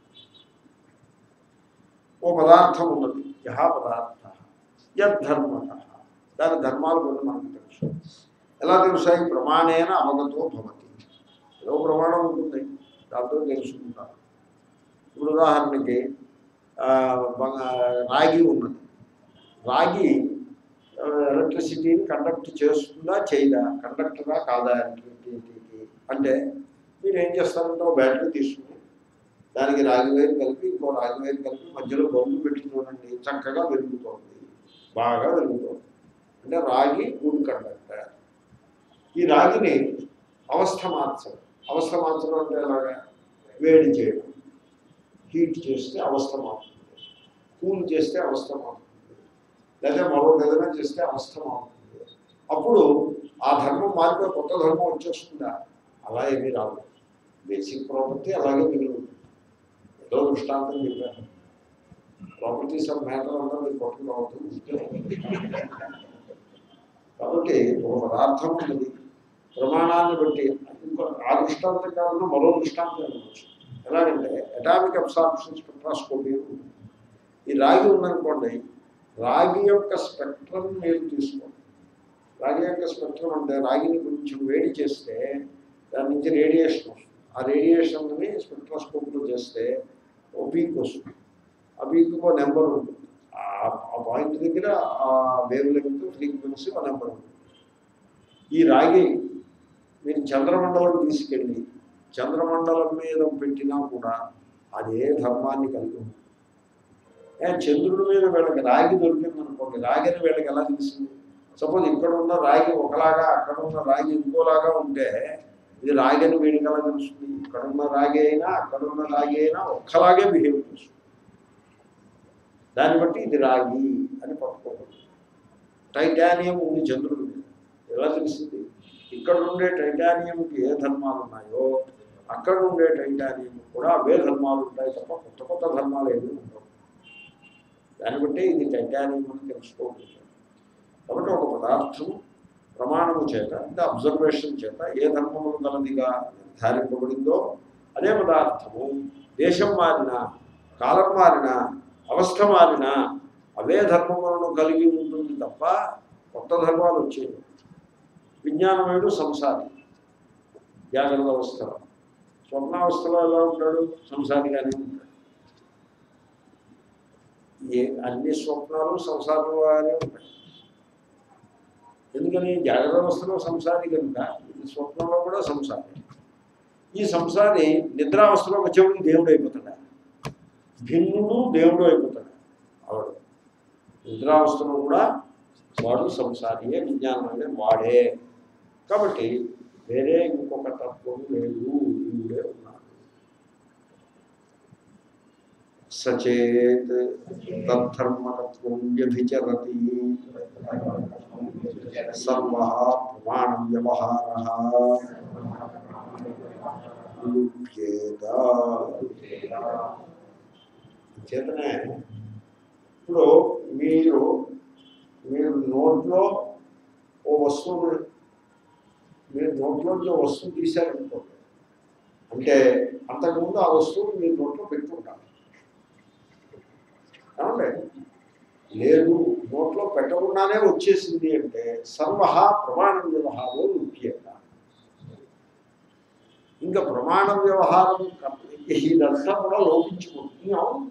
[SPEAKER 1] ఓ పదార్థం ఉన్నది యహ పదార్థ యద్ధర్మక దాని ధర్మాలు కొన్ని మనకు తెలుసు ఎలా తెలుసాయి ప్రమాణేన అవగతో భవతి ఏదో ప్రమాణం ఉంటుంది దాంతో తెలుసుకుంటారు ఇప్పుడు ఉదాహరణకి ఆ, బంగ- రాగి ఉన్నది రాగి ఆ, ఎలక్ట్రిసిటీని కండక్ట్ చేస్తుందా చేయదా కండక్టరా కాదా ఎలక్ట్రిసిటీకి అంటే మీరు ఏం చేస్తారంటే ఒక బ్యాటరీ తీసుకుని దానికి రాగి వైర్ కలిపి ఇంకో రాగి వైర్ కలిపి మధ్యలో బొమ్మ పెట్టి చూడండి చక్కగా వెలుగుతోంది బాగా వెలుగుతోంది అంటే రాగి గుడ్ కండక్టర్ ఈ రాగిని అవస్థ మార్చడం అవస్థ మార్చడం అంటే ఎలాగా వేడి చేయడం హీట్ చేస్తే అవస్థ మారుతుంది కూల్ చేస్తే అవస్థ మారుతుంది లేదా మరొకటి ఏదైనా చేస్తే అవస్థ మారుతుంది అప్పుడు ఆ ధర్మం మారిపోయి కొత్త ధర్మం వచ్చేస్తుందా అలా ఏమీ రాదు బేసిక్ ప్రాపర్టీ అలాగే మిగిలి ఉంటుంది ఏదో దృష్టాంతం చెప్పాను ప్రాపర్టీస్ ఆఫ్ మ్యాటర్ అంతా మీరు పట్టుకురావద్దు కాబట్టి ఒక పదార్థం ఉన్నది ప్రమాణాన్ని బట్టి ఇంకో ఆ దృష్టాంతం కాకుండా మరో దృష్టాంతం ఇవ్వచ్చు ఎలాగంటే అటామిక్ అబ్సార్ప్షన్ స్పెక్ట్రాస్కోపీ ఉంది. ఈ రాగి ఉందనుకోండి రాగి యొక్క స్పెక్ట్రం మీరు తీసుకోండి రాగి యొక్క స్పెక్ట్రం అంటే రాగిని కొంచెం వేడి చేస్తే దాని నుంచి రేడియేషన్ వస్తుంది ఆ రేడియేషన్ని స్పెక్ట్రాస్కోప్లో చేస్తే ఓ పీక్ వస్తుంది ఆ పీక్ ఒక నెంబర్ ఉంటుంది ఆ ఆ పాయింట్ దగ్గర ఆ వేవ్ లెంగ్త్ ఫ్రీక్వెన్సీ ఒక నెంబర్ ఉంటుంది ఈ రాగి మీరు చంద్రమండలం తీసుకెళ్ళి చంద్రమండలం మీద పెట్టినా కూడా అదే ధర్మాన్ని కలిగి ఉంటుంది ఏ చంద్రుడి మీద వీళ్ళకి రాగి దొరికింది అనుకోండి రాగిని వీళ్ళకి ఎలా తెలిసింది సపోజ్ ఇక్కడ ఉన్న రాగి ఒకలాగా అక్కడ ఉన్న రాగి ఇంకోలాగా ఉంటే ఇది రాగి అని వీడికి ఎలా తెలుస్తుంది ఇక్కడ ఉన్న రాగి అయినా అక్కడ ఉన్న రాగి అయినా ఒక్కలాగే బిహేవ్ చేస్తుంది దాన్ని బట్టి ఇది రాగి అని పట్టుకోకూడదు టైటానియం ఉంది చంద్రుడి మీద ఎలా తెలిసింది ఇక్కడ ఉండే టైటానియంకి ఏ ధర్మాలు ఉన్నాయో అక్కడ ఉండే టైటానియం కూడా అవే ధర్మాలు ఉంటాయి తప్ప కొత్త కొత్త ధర్మాలు ఏమీ ఉండవు దాన్ని బట్టి ఇది టైటానియం అని తెలుసుకోవచ్చు కాబట్టి ఒక పదార్థం ప్రమాణము చేత అంటే అబ్జర్వేషన్ చేత ఏ ధర్మములు గలదిగా నిర్ధారింపబడిందో అదే పదార్థము దేశం మారిన కాలం మారిన అవస్థ మారిన అవే ధర్మములను కలిగి ఉంటుంది తప్ప కొత్త ధర్మాలు వచ్చేవి విజ్ఞానమయుడు సంసారి జాగ్రత్త అవస్థలో స్వప్నావస్థలో ఎలా ఉంటాడు సంసారిగానే ఉంటాడు ఏ అన్ని స్వప్నాలు సంసారంలోనే ఉంటాయి ఎందుకని జాగ్రత్త అవస్థలో సంసారి కనుక ఇది స్వప్నంలో కూడా సంసారి ఈ సంసారి నిద్రావస్థలో వచ్చేవాడికి దేవుడు అయిపోతాడు భిన్నుడు దేవుడు అయిపోతాడు ఆవిడ నిద్రావస్థలో కూడా వాడు సంసారియే విజ్ఞానమే వాడే కాబట్టి వేరే ఇంకొక తత్వం లేదు దేవుడే ఉన్నాడు సచేత్ తద్ధర్మతత్వం వ్యభిచరతి సర్వ ప్రమాణం వ్యవహార లుప్యేత చేతనే ఇప్పుడు మీరు మీరు నోట్లో ఓ వస్తువుని మీరు నోట్లోంచి ఓ వస్తువు తీశారనుకోండి అంటే అంతకుముందు ఆ వస్తువుని మీరు నోట్లో పెట్టుకుంటారు ఏమండి లేదు నోట్లో పెట్టకుండానే వచ్చేసింది అంటే సర్వ ప్రమాణ వ్యవహారం ముఖ్యంగా ఇంకా ప్రమాణ వ్యవహారం ఇదంతా కూడా లోపించిపోతుంది అవును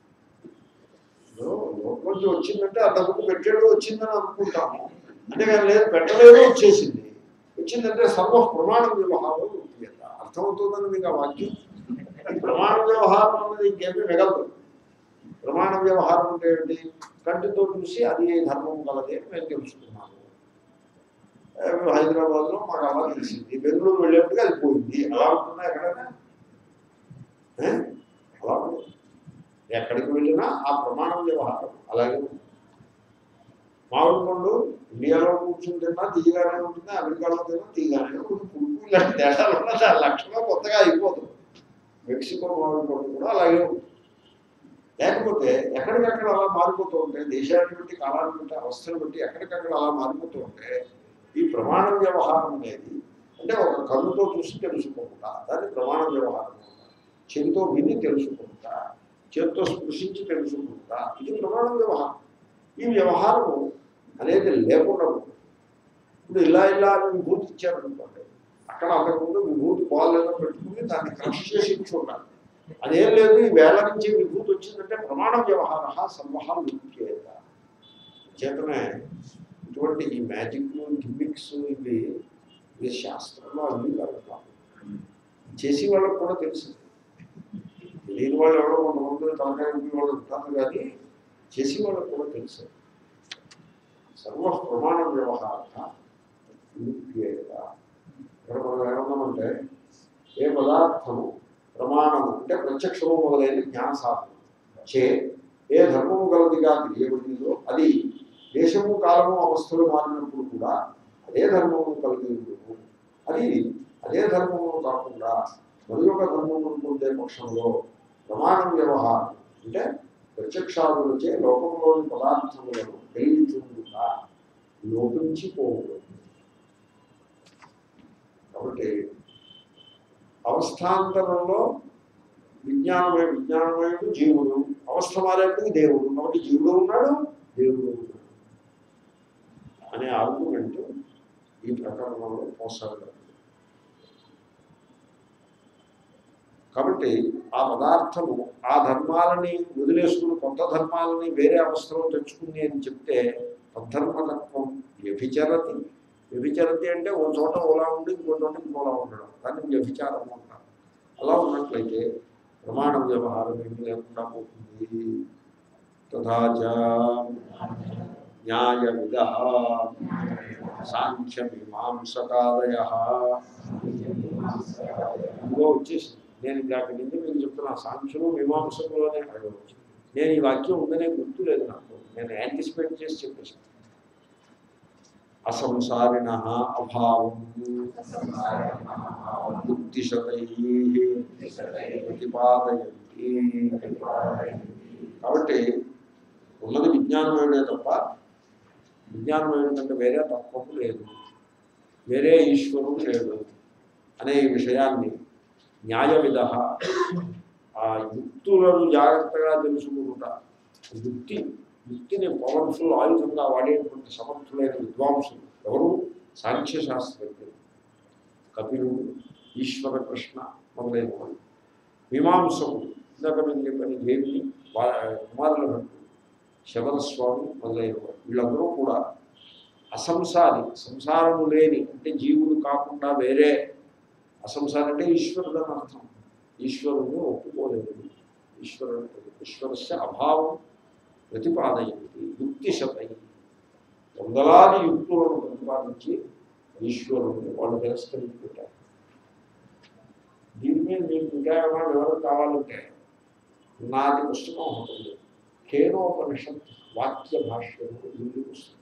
[SPEAKER 1] లోపలికి వచ్చిందంటే అంతకుముందు పెట్టాడు వచ్చిందని అనుకుంటాము అంతేగాని లేదు పెట్టలేదు వచ్చేసింది వచ్చిందంటే సర్వ ప్రమాణ వ్యవహారం ముఖ్యంగా అర్థమవుతుందని మీకు ఆ వాక్యం ఈ ప్రమాణ వ్యవహారం అనేది ఇంకేమీ మిగలదు ప్రమాణ వ్యవహారం అంటే ఏంటి కంటితో చూసి అది ధర్మం కలది అని మేము తెలుసుకున్నాము ఏ, హైదరాబాద్లో మాకు అలా తెలిసింది బెంగళూరు వెళ్ళేప్పటికి అది పోయింది అలా ఉంటుందా ఎక్కడైనా ఏ? అలా ఎక్కడికి వెళ్ళినా ఆ ప్రమాణం వ్యవహారం అలాగే ఉంది మామిడి పండు ఇండియాలో కూర్చుని తిన్నా తీయగానే ఉంటుంది అమెరికాలో తిన్నా తీయగానే ఉంటుంది పులుపు ఇలాంటి తేడాలు ఉన్నా దాని లక్షణం కొత్తగా అయిపోతుంది మెక్సికో మామిడి పండు కూడా అలాగే ఉంటుంది లేకపోతే ఎక్కడికక్కడ అలా మారిపోతూ ఉంటే దేశాన్ని బట్టి కాలాన్ని బట్టి అవస్థను బట్టి ఎక్కడికక్కడ అలా మారిపోతూ ఉంటే ఈ ప్రమాణ వ్యవహారం అనేది అంటే ఒక కన్నుతో చూసి తెలుసుకుంటా దాన్ని ప్రమాణ వ్యవహారం అంటారు. చెవితో విని తెలుసుకుంటా చేతితో స్పృశించి తెలుసుకుంటా ఇది ప్రమాణ వ్యవహారం ఈ వ్యవహారము అనేది లేకుండా ఉంటుంది. ఇప్పుడు ఇలా ఇలా అని విభూతి ఇచ్చారనుకోండి అక్కడ అంతకుముందు విభూతి బాగాలేదో పెట్టుకుని దాన్ని క్రష్ చేసి ఇచ్చి ఉండాలి అదేం లేదు ఈ వేల నుంచి విభూతి వచ్చిందంటే ప్రమాణ వ్యవహార సర్వహ విద్యేత చేతనే ఇటువంటి ఈ మ్యాజిక్లు గిమ్మిక్స్ ఇవి ఇవి శాస్త్రంలో అంగీకారం కాదు చేసి వాళ్ళకు కూడా తెలుసు తెలియని వాళ్ళు ఎవరో కొంతమంది తలకాయ ఊపి వాళ్ళు ఉంటారు కానీ చేసి వాళ్ళకు కూడా తెలుసు సర్వ ప్రమాణ వ్యవహార విద్యేత ఇక్కడ మనం ఏమన్నామంటే ఏ పదార్థము ప్రమాణము అంటే ప్రత్యక్షము మొదలైన జ్ఞాన సాధన చే ఏ ధర్మము గలదిగా తెలియబడిందో అది దేశము కాలము అవస్థలు మారినప్పుడు కూడా అదే ధర్మము కలిగి ఉంటుంది అది అదే ధర్మము కాకుండా మరి ఒక ధర్మము పొందే పక్షంలో ప్రమాణ వ్యవహారం అంటే ప్రత్యక్షాదులచే లోకంలోని పదార్థములను తెలియచుండుగా లోపించిపోకూడదు కాబట్టి అవస్థాంతరంలో విజ్ఞానమయ విజ్ఞానమయుడు జీవుడు అవస్థ మారేప్పుడు దేవుడు కాబట్టి జీవుడు ఉన్నాడు దేవుడు ఉన్నాడు అనే ఆర్గ్యుమెంట్ ఈ ప్రకరణంలో మోసాలు కాబట్టి ఆ పదార్థము ఆ ధర్మాలని వదిలేసుకుని కొత్త ధర్మాలని వేరే అవస్థలో తెచ్చుకుంది అని చెప్తే తద్ధర్మతత్వం వ్యభిచరతి వ్యభిచరతి అంటే ఓ చోట ఓలా ఉండి ఇంకో చోట ఇంకోలా ఉండడం దాన్ని వ్యభిచారం అంటారు అలా ఉన్నట్లయితే ప్రమాణ వ్యవహారం ఏమి లేకుండా పోతుంది తథాచ న్యాయ విధ సాంఖ్య మీమాంసకాదయ ఇదిగో వచ్చేసింది నేను ఇందాక నుంచి మీకు చెప్తున్నా సాంఖ్యులు మీమాంసకులు అనే అడగవచ్చు నేను ఈ వాక్యం ఉందనే గుర్తు లేదు నాకు నేను యాంటిసిపేట్ చేసి చెప్పేసాను అసంసారిణ అభావం బుద్ధిశతై ప్రతిపాదయంతి కాబట్టి ఉన్నది విజ్ఞానమయుడే తప్ప విజ్ఞానమయుడు కంటే వేరే తత్వము లేదు వేరే ఈశ్వరుడు లేడు అనే ఈ విషయాన్ని న్యాయ విధ ఆ యుక్తులను జాగ్రత్తగా తెలుసుకుంటా యుక్తి యుక్తిని పవర్ఫుల్ ఆయుధంగా వాడేటువంటి సమర్థులైన విద్వాంసులు ఎవరు సాంఖ్య శాస్త్రజ్ఞులు కపిలుడు ఈశ్వర కృష్ణ మొదలైన వాళ్ళు మీమాంసకులు ఇందాక మేము చెప్పిన దేవి కుమారుల భట్టు శబరస్వామి మొదలైన వాళ్ళు వీళ్ళందరూ కూడా అసంసారి సంసారము లేని అంటే జీవుడు కాకుండా వేరే అసంసారం అంటే ఈశ్వరుడు అని అర్థం ఈశ్వరుని ఒప్పుకోలేదు ఈశ్వరుడు ఈశ్వరస్య అభావం ప్రతిపాదయంతి యుక్తి శతై వందలాది యుక్తులను ప్రతిపాదించి ఈశ్వరుని వాళ్ళు తిరస్కరించి పెట్టారు దీని మీద మీకు ఇంకా ఏమైనా వివరం కావాలంటే నాది పుస్తకం ఉంటుంది కేనోపనిషత్ వాక్య భాష్యము హిందీ పుస్తకం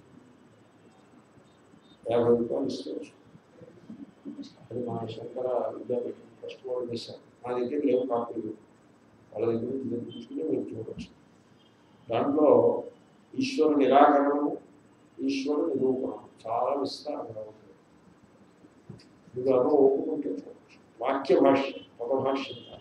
[SPEAKER 1] యాభై రూపాయలు ఇస్తే వస్తుంది. అది మా శంకర విద్యాపీఠం ఫస్ట్ వాళ్ళు చేశారు మా దగ్గర లేవు కాపీలు వాళ్ళ దగ్గర నుంచి తెప్పించుకుని మీరు చూడవచ్చు దాంట్లో ఈశ్వర నిరాకరణము ఈశ్వర నిరూపణం చాలా విస్తారంగా ఉంటుంది మీరు అలా ఒప్పుకుంటే చూడవచ్చు వాక్య భాష్యం పద భాష్యం కాదు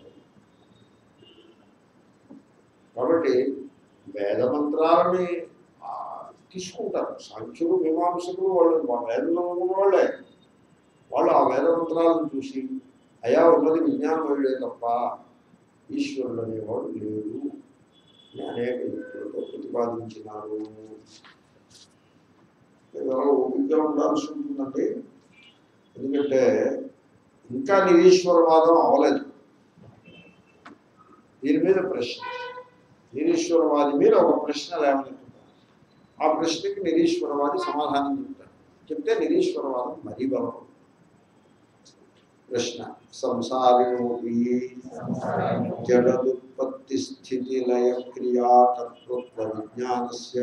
[SPEAKER 1] కాబట్టి వేద మంత్రాలని ఆ, తీసుకుంటారు సాంఖ్యులు మీమాంసకులు వాళ్ళు మా వేదంలో ఉన్న వాళ్ళే వాళ్ళు ఆ వేద మంత్రాలను చూసి అయా ఉన్నది విజ్ఞానమయుడే తప్ప ఈశ్వరుడు అనేవాడు లేడు అని అనేక యుక్తులతో ప్రతిపాదించినారు ఇలా ఓపికగా ఉండాల్సి ఉంటుందండి ఎందుకంటే ఇంకా నిరీశ్వరవాదం అవలేదు దీని మీద ప్రశ్న నిరీశ్వరవాది మీద ఒక ప్రశ్న లేవనెత్తుతారు ఆ ప్రశ్నకి నిరీశ్వరవాది సమాధానం చెప్తారు చెప్తే నిరీశ్వరవాదం మరీ బలం ప్రశ్న సంసారిణోపి జడదుత్పత్తి ఉత్పత్తి స్థితి లయ క్రియాకర్తృత్వ విజ్ఞానస్య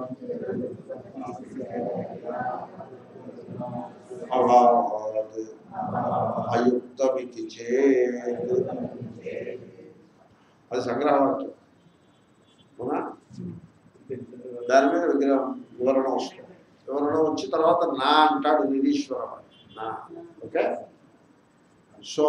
[SPEAKER 1] అభావాత్ అయుక్తమితి చేత్ అది సంగ్రహవాక్యం అవునా దాని మీద విగ్రహం వివరణ వస్తుంది వివరణ వచ్చి తర్వాత నా అంటాడు నిరీశ్వరం నా ఓకే సో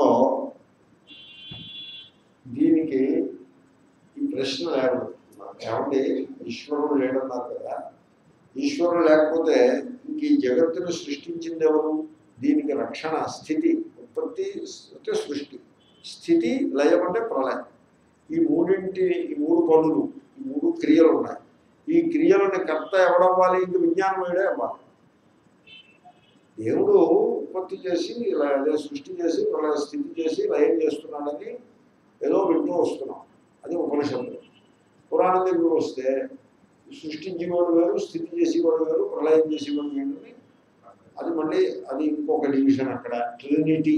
[SPEAKER 1] దీనికి ఈ ప్రశ్న లేవనుకుంటున్నాను ఏమండి ఈశ్వరుడు లేడన్నారు కదా ఈశ్వరుడు లేకపోతే ఇంక ఈ జగత్తును సృష్టించింది ఎవరు దీనికి రక్షణ స్థితి ఉత్పత్తి అంటే సృష్టి స్థితి లయం అంటే ప్రళయం ఈ మూడింటి ఈ మూడు పనులు ఈ మూడు క్రియలు ఉన్నాయి ఈ క్రియలని కర్త ఎవడవ్వాలి ఇంక విజ్ఞానమయుడే అవ్వాలి దేవుడు ఉత్పత్తి చేసి ఇలా అదే సృష్టి చేసి ప్రళయ స్థితి చేసి లయం చేస్తున్నాడని ఏదో వింటూ వస్తున్నాం అది ఉపనిషత్తు పురాణం దగ్గర వస్తే సృష్టించేవాడు వేరు స్థితి చేసేవాడు వేరు ప్రళయం చేసేవాడు వేరు అని అది మళ్ళీ అది ఇంకొక డివిజన్ అక్కడ ట్రినిటీ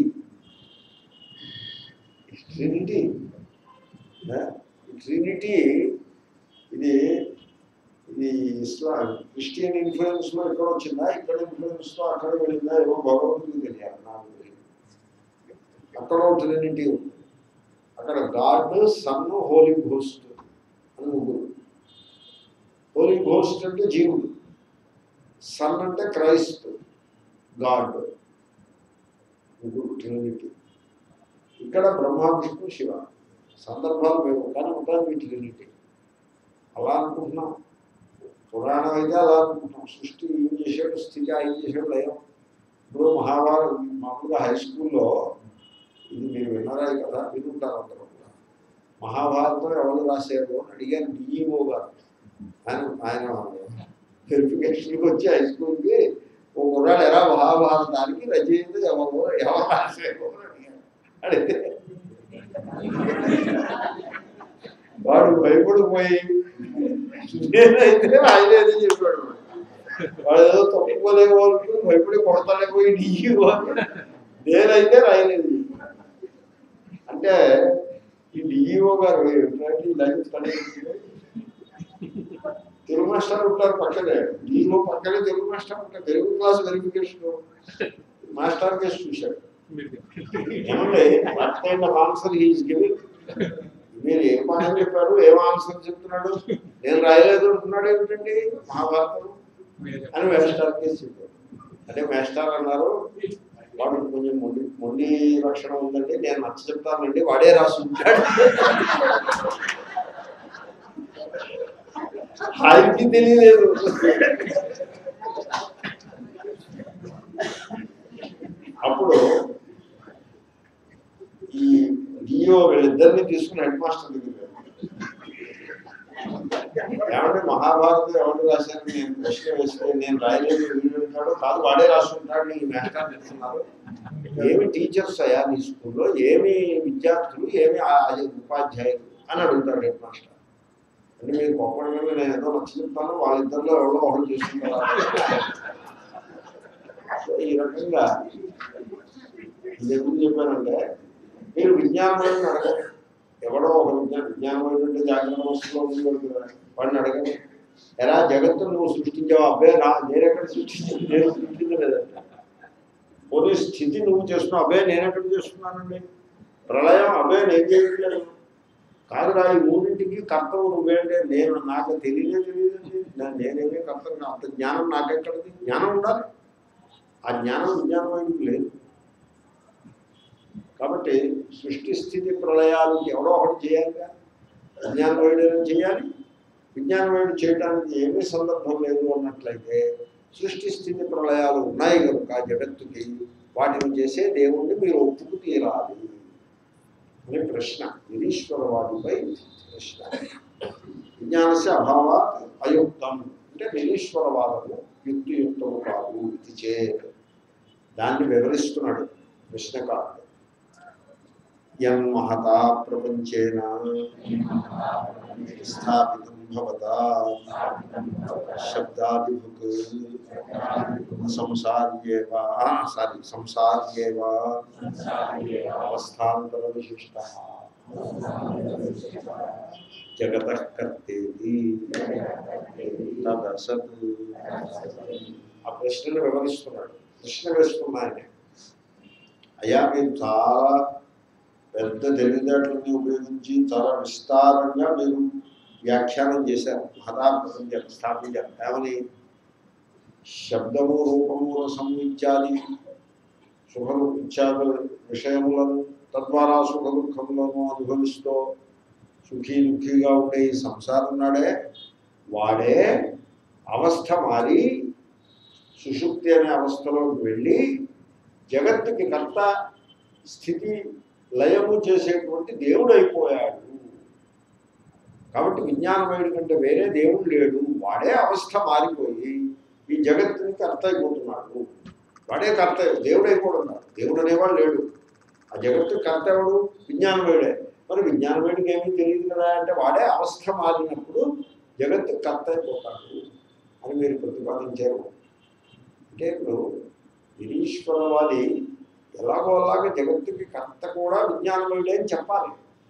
[SPEAKER 1] ట్రినిటీ ట్రినిటీ ఇది ఇది ఇస్లాం క్రిస్టియన్ ఇన్ఫ్లుయెన్స్ లో ఎక్కడ వచ్చిందా ఇక్కడ ఇన్ఫ్లుయెన్స్ లో అక్కడ వెళ్ళిందా ఏమో భగవంతుడికి తెలియాలి నాకు తెలియదు. అక్కడ ట్రినిటీ ఉంది అక్కడ గాడ్ సన్ హోలీ ఘోస్ట్ అని ముగ్గురు హోలీ ఘోస్ట్ అంటే జీవుడు సన్ అంటే క్రైస్ట్ గాడ్ ముగ్గురు ట్రినిటీ ఇక్కడ బ్రహ్మ విష్ణు శివ సందర్భాలు వేరు కానీ మొత్తానికి ట్రినిటీ అలా అనుకుంటున్నాం పురాణం అయితే అలా అనుకుంటున్నాం సృష్టి ఏం చేశాడు స్థితి ఏం చేశాడు లయం ఇప్పుడు మహాభారత మామూలుగా హై స్కూల్లో ఇది మీరు విన్నారా ఈ కదా వినుంటారు అందరూ కూడా మహాభారతం ఎవరు రాశారు అని అడిగారు డిఈఓ గారు ఆయన ఆయన వెరిఫికేషన్కి వచ్చి హై స్కూల్కి ఓ కుర్రాడు ఎలా మహాభారతానికి రచయిత ఎవరు ఎవరు రాశారు అని అడిగారు అడిగితే వాడు భయపడిపోయి నేనైతే ఆయనేది చెప్పాడు వాడు ఏదో తప్పుకోలే వాళ్ళు భయపడి కొడతాడే పోయి డిఈఓ నేనైతే రాయలేదు అంటే ఈ డిఈఓ గారు ఏంటంటే ఈ లైఫ్ స్టడీ తెలుగు మాస్టర్ ఉంటారు పక్కనే డిఈఓ పక్కనే తెలుగు మాస్టర్ ఉంటారు Telugu class verification master case చూశాడు ఏమంటే what kind of answer he's giving మీరు ఏం పాఠం చెప్పారు ఏం ఆన్సర్ చెప్తున్నాడు నేను రాయలేదు అంటున్నాడు ఏమిటండి మహాభారతం అని మేస్టార్ కేసు చెప్పాడు అంటే మేస్టార్ అన్నారు వాడు కొంచెం మొండి మొండి లక్షణం ఉందండి నేను నచ్చ చెప్తానండి వాడే రాసి ఉంటాడు ఆయనకి తెలియలేదు అప్పుడు ఈ డిఓ వీళ్ళిద్దరిని తీసుకుని హెడ్ మాస్టర్ దగ్గర ఏమంటే మహాభారతం ఎవరు రాశారు నేను ప్రశ్న వేస్తే నేను రాయలేదు వీడు అంటాడు కాదు వాడే రాస్తుంటాడు నీ మేస్టర్ చెప్తున్నారు ఏమి టీచర్స్ అయ్యా నీ స్కూల్లో ఏమి విద్యార్థులు ఏమి ఆ- ఆ ఉపాధ్యాయులు అని అడుగుతాడు హెడ్ మాస్టర్ అంటే మీరు గొప్ప నేను ఏదో నచ్చ చెప్తాను వాళ్ళిద్దరిలో ఎవరో ఒకరు చేసుకుంటారు సో ఈ రకంగా ఇది ఎందుకు చెప్పానంటే మీరు విజ్ఞానమైన అడగండి ఎవడో ఒక విజ్ఞానం విజ్ఞానమైన అంటే జాగ్రత్త వస్తువులో ఉంది వాడు కదా వాడిని అడగండి ఎలా జగత్తును నువ్వు సృష్టించావు అబ్బాయి నా నేనెక్కడ సృష్టించాను నేను సృష్టించలేదంట పోనీ స్థితి నువ్వు చేస్తున్నావు అబ్బాయి నేనెక్కడ చేస్తున్నానండి ప్రళయం అబ్బాయి నేను చేయట్లేదు కాదురా ఈ మూడింటికి కర్తవు నువ్వేంటే నేను నాకు తెలియనే తెలియదండి నా- నేనేమే కర్తవు కా- అంత జ్ఞానం నాకెక్కడిది జ్ఞానం ఉండాలి ఆ జ్ఞానం విజ్ఞానమైనది లేదు కాబట్టి సృష్టి స్థితి ప్రళయాలు ఎవడో ఒకటి చేయాలిగా విజ్ఞానమయుడైనా చేయాలి విజ్ఞానమయుడు చేయడానికి ఏమీ సందర్భం లేదు అన్నట్లయితే సృష్టి స్థితి ప్రళయాలు ఉన్నాయి కనుక జగత్తుకి వాటిని చేసే దేవుణ్ణి మీరు ఒప్పుకు తీరాలి అని ప్రశ్న నిరీశ్వరవాదిపై ప్రశ్న విజ్ఞానస్య అభావాత్ అయుక్తం అంటే నిరీశ్వరవాదము యుక్తియుక్తము కాదు ఇది చేత్ దాన్ని వివరిస్తున్నాడు ప్రశ్నకారుడు యన్మహతా ప్రపంచేన స్థాపితం భవతా శబ్దాదిభుక్ సంసార్యేవ సారీ సంసార్యేవ అవస్థాంతర విశిష్ట జగత కర్తేది తదసత్ ఆ ప్రశ్నను వివరిస్తున్నాడు ప్రశ్న వేస్తున్నా ఆయన అయ్యా మీరు చాలా పెద్ద తెలివితేటలని ఉపయోగించి చాలా విస్తారంగా మీరు వ్యాఖ్యానం చేశారు మహదార్థం స్థాపించారు ఏమని శబ్దము రూపము రసం ఇత్యాది సుఖ ఇత్యాది విషయములను తద్వారా సుఖ దుఃఖములను అనుభవిస్తూ సుఖీ దుఃఖీగా ఉండే ఈ సంసారం నాడే వాడే అవస్థ మారి సుషుప్తి అనే అవస్థలోకి వెళ్ళి జగత్తుకి కర్త స్థితి లయము చేసేటువంటి దేవుడు అయిపోయాడు కాబట్టి విజ్ఞానమయుడి కంటే వేరే దేవుడు లేడు వాడే అవస్థ మారిపోయి ఈ జగత్తుని కర్త అయిపోతున్నాడు వాడే కర్త దేవుడు అయిపోవడం కాదు దేవుడు అనేవాడు లేడు ఆ జగత్తు కర్త ఎవడు విజ్ఞానమయుడే మరి విజ్ఞానమయుడికి ఏమీ తెలియదు కదా అంటే వాడే అవస్థ మారినప్పుడు జగత్తు కర్త అయిపోతాడు అని మీరు ప్రతిపాదించారు అంటే ఇప్పుడు నిరీశ్వరవాది ఎలాగో అలాగ జగత్తుకి కర్త కూడా విజ్ఞానమయుడే అని చెప్పాలి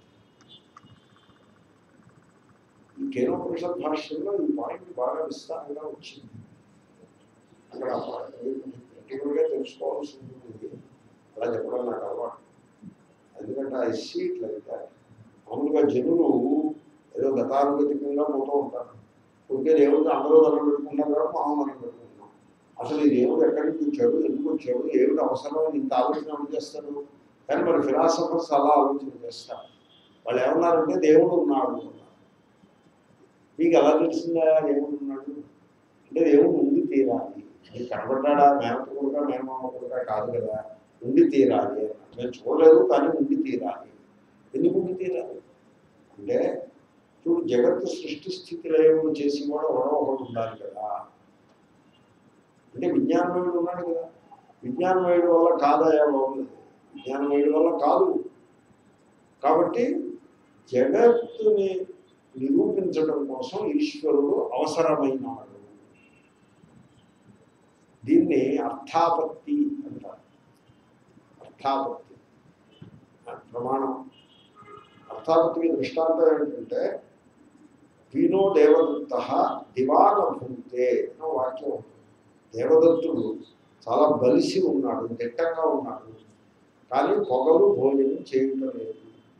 [SPEAKER 1] ఈ కేనోపనిషత్ భాష్యంలో ఈ పాయింట్ బాగా విస్తారంగా వచ్చింది అక్కడ ప్రాక్టికల్గా తెలుసుకోవాల్సి ఉంటుంది అలా చెప్పడం నాకు అలవాటు ఎందుకంటే ఆ సీట్ లైక్ మామూలుగా జనులు ఏదో గతానుగతికంగా పోతూ ఉంటారు కొద్దిగా దేవుడికి అందరూ దండం పెట్టుకుంటారు కదా మనం మనం పెట్టుకుంటున్నాం అసలు ఈ దేవుడు ఎక్కడి నుంచి వచ్చాడు ఎందుకు వచ్చాడు ఏమిటి అవసరం అని ఇంత ఆలోచన ఎవరు చేస్తారు కానీ మరి ఫిలాసఫర్స్ అలా ఆలోచన చేస్తారు వాళ్ళు ఏమన్నారంటే దేవుడు ఉన్నాడు అన్నారు మీకు ఎలా తెలిసిందా దేవుడు ఉన్నాడు అంటే దేవుడు ఉండి తీరాలి అది కనబడ్డా మేనత కొడుక మేనమామ కొడుక కాదు కదా ఉండి తీరాలి అన్నారు నేను చూడలేదు కానీ ఉండి తీరాలి ఎందుకు ఉండి తీరాలి అంటే చూడు జగత్తు సృష్టి స్థితి లయములు చేసి కూడా ఎవరో ఒకడు ఉండాలి కదా అంటే విజ్ఞానమయుడు ఉన్నాడు కదా విజ్ఞానమయుడు వల్ల కాదయా బాగుంది విజ్ఞానమయుడు వల్ల కాదు కాబట్టి జగత్తుని నిరూపించడం కోసం ఈశ్వరుడు అవసరమైనాడు దీన్ని అర్థాపత్తి అంటారు అర్థాపత్తి ప్రమాణం అర్థాపత్తికి దృష్టాంతం ఏంటంటే వీణో దేవదత్త దివానభూతే అనే వాక్యం ఉంది. దేవదత్తుడు చాలా బలిసి ఉన్నాడు దిట్టంగా ఉన్నాడు కానీ పొగలు భోజనం చేయటం లేదు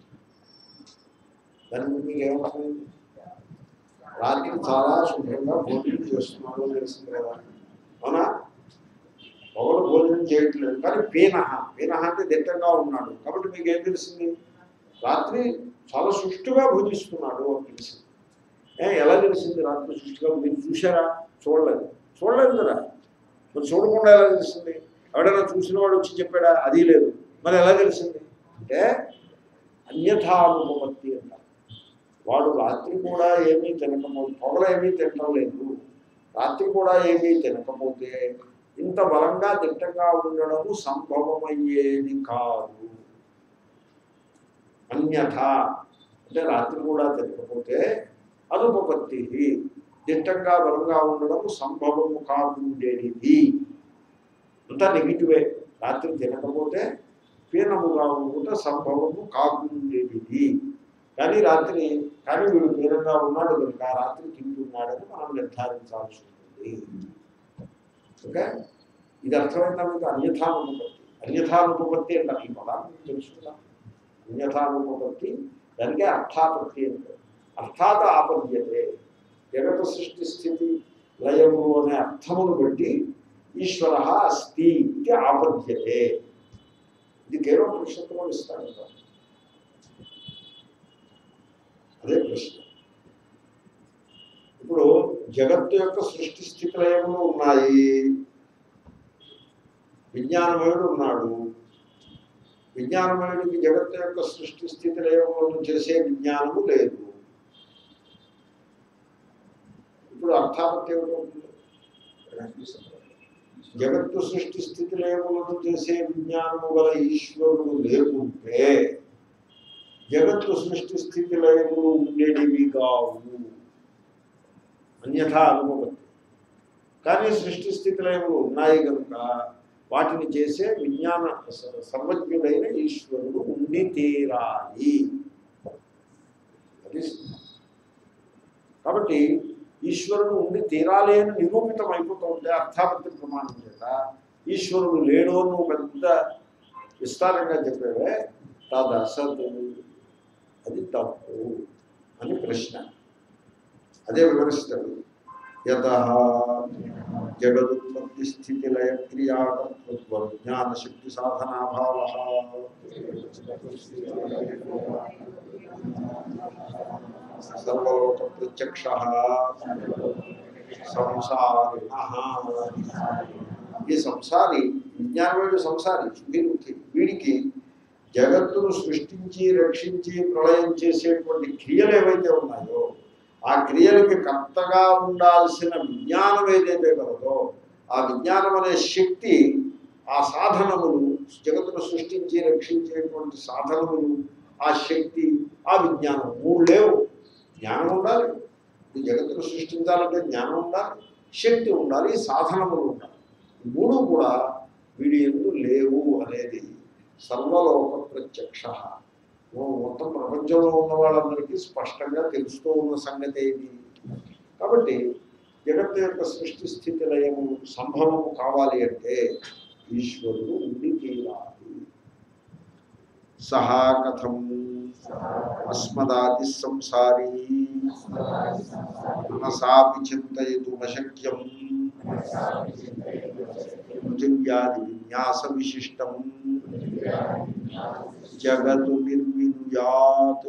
[SPEAKER 1] దాని గురించి మీకు ఏమవుతుంది రాత్రి చాలా శుభ్రంగా భోజనం చేస్తున్నాడు అని తెలిసింది కదా అవునా పొగలు భోజనం చేయట్లేదు కానీ పీనహ పీనహ అంటే దిట్టంగా ఉన్నాడు కాబట్టి మీకు ఏం తెలిసింది రాత్రి చాలా సుష్టుగా భుజిస్తున్నాడు అని తెలిసింది ఏ ఎలా తెలిసింది రాత్రి సుష్టిగా మీరు చూసారా చూడలేదు చూడలేదు కదా మరి చూడకుండా ఎలా తెలిసింది ఎవడైనా చూసిన వాడు వచ్చి చెప్పాడా అది లేదు మరి ఎలా తెలిసింది అంటే అన్యథానుపత్తి అంటారు వాడు రాత్రి కూడా ఏమీ తినకపోతే పొగలు ఏమీ తినడం లేదు రాత్రి కూడా ఏమీ తినకపోతే ఇంత బలంగా దిట్టంగా ఉండడము సంభవమయ్యేది కాదు అన్యథ అంటే రాత్రి కూడా తినకపోతే అనుపపత్తి దిట్టంగా బలంగా ఉండడం సంభవము కాకుండేది అంతా నెగిటివే రాత్రి తినకపోతే పీనముగా ఉండుట సంభవము కాకుండేది కానీ రాత్రి కానీ వీడు పీనంగా ఉన్నాడు కనుక రాత్రి తింటున్నాడని మనం నిర్ధారించాల్సి ఉంటుంది ఓకే ఇది అర్థమైందా మీకు అన్యథానుపత్తి అన్యథానుపత్తి అంటారు ఈ పదాన్ని మీకు తెలుసుకుందాం అన్యథానుపత్తి దానికే అర్థాపత్తి అంటారు అర్థాత ఆపద్యతే జగత సృష్టి స్థితి లయము అనే అర్థమును బట్టి ఈశ్వర అస్తి ఇది ఆపద్యతే ఇది కేవలం పురుషత్వం ఇస్తాను అదే ప్రశ్న ఇప్పుడు జగత్తు యొక్క సృష్టి స్థితి లయములు ఉన్నాయి విజ్ఞానమయుడు ఉన్నాడు విజ్ఞానమయుడికి జగత్తు యొక్క సృష్టి స్థితి లయములను చేసే విజ్ఞానము లేదు ఇప్పుడు అర్థాపత్తి ఏమిటవుతుంది జగత్తు సృష్టి స్థితి లయములను చేసే విజ్ఞానము గల ఈశ్వరుడు లేకుంటే జగత్తు సృష్టి స్థితి లయములు ఉండేటివి కావు అన్యథా అనుభవతి కానీ సృష్టి స్థితి లయములు ఉన్నాయి కనుక వాటిని చేసే విజ్ఞాన స- సర్వజ్ఞుడైన ఈశ్వరుడు ఉండి తీరాలి దట్ ఈస్ కాబట్టి ఈశ్వరుడు ఉండి తీరాలి అని నిరూపితం అయిపోతూ ఉంటే అర్థాపత్తి ప్రమాణం చేత ఈశ్వరుడు లేడు అని నువ్వు పెద్ద విస్తారంగా చెప్పేవే తదసత్ అది తప్పు అని ప్రశ్న అదే వివరిస్తాడు యత జగదుత్పత్తి స్థితి లయ క్రియాకర్తృత్వ జ్ఞాన శక్తి సాధనాభావ సర్వలోక ప్రత్యక్ష సంసారిణ ఈ సంసారి విజ్ఞానమేడు సంసారి సుఖీ వీడికి జగత్తును సృష్టించి రక్షించి ప్రళయం చేసేటువంటి క్రియలు ఏవైతే ఉన్నాయో ఆ క్రియలకి కర్తగా ఉండాల్సిన విజ్ఞానం ఏదైతే కలదో ఆ విజ్ఞానం అనే శక్తి ఆ సాధనములు జగత్తును సృష్టించి రక్షించేటువంటి సాధనములు ఆ శక్తి ఆ విజ్ఞానం మూడు లేవు జ్ఞానం ఉండాలి ఈ జగత్తును సృష్టించాలంటే జ్ఞానం ఉండాలి శక్తి ఉండాలి సాధనములు ఉండాలి ఈ మూడు కూడా వీడి ఎందు లేవు అనేది సర్వలోక ప్రత్యక్ష మొత్తం ప్రపంచంలో ఉన్న వాళ్ళందరికీ స్పష్టంగా తెలుస్తూ ఉన్న సంగతి ఏది కాబట్టి జగత్తు యొక్క సృష్టి స్థితి లయము సంభవము కావాలి అంటే ఈశ్వరుడు ఉండి తీరాలి సహా కథం అస్మదాది సంసారీ మనసాపి చింతయతు నశక్యం పృథివ్యాది విన్యాస విశిష్టం జగతు నిర్వినుయాత్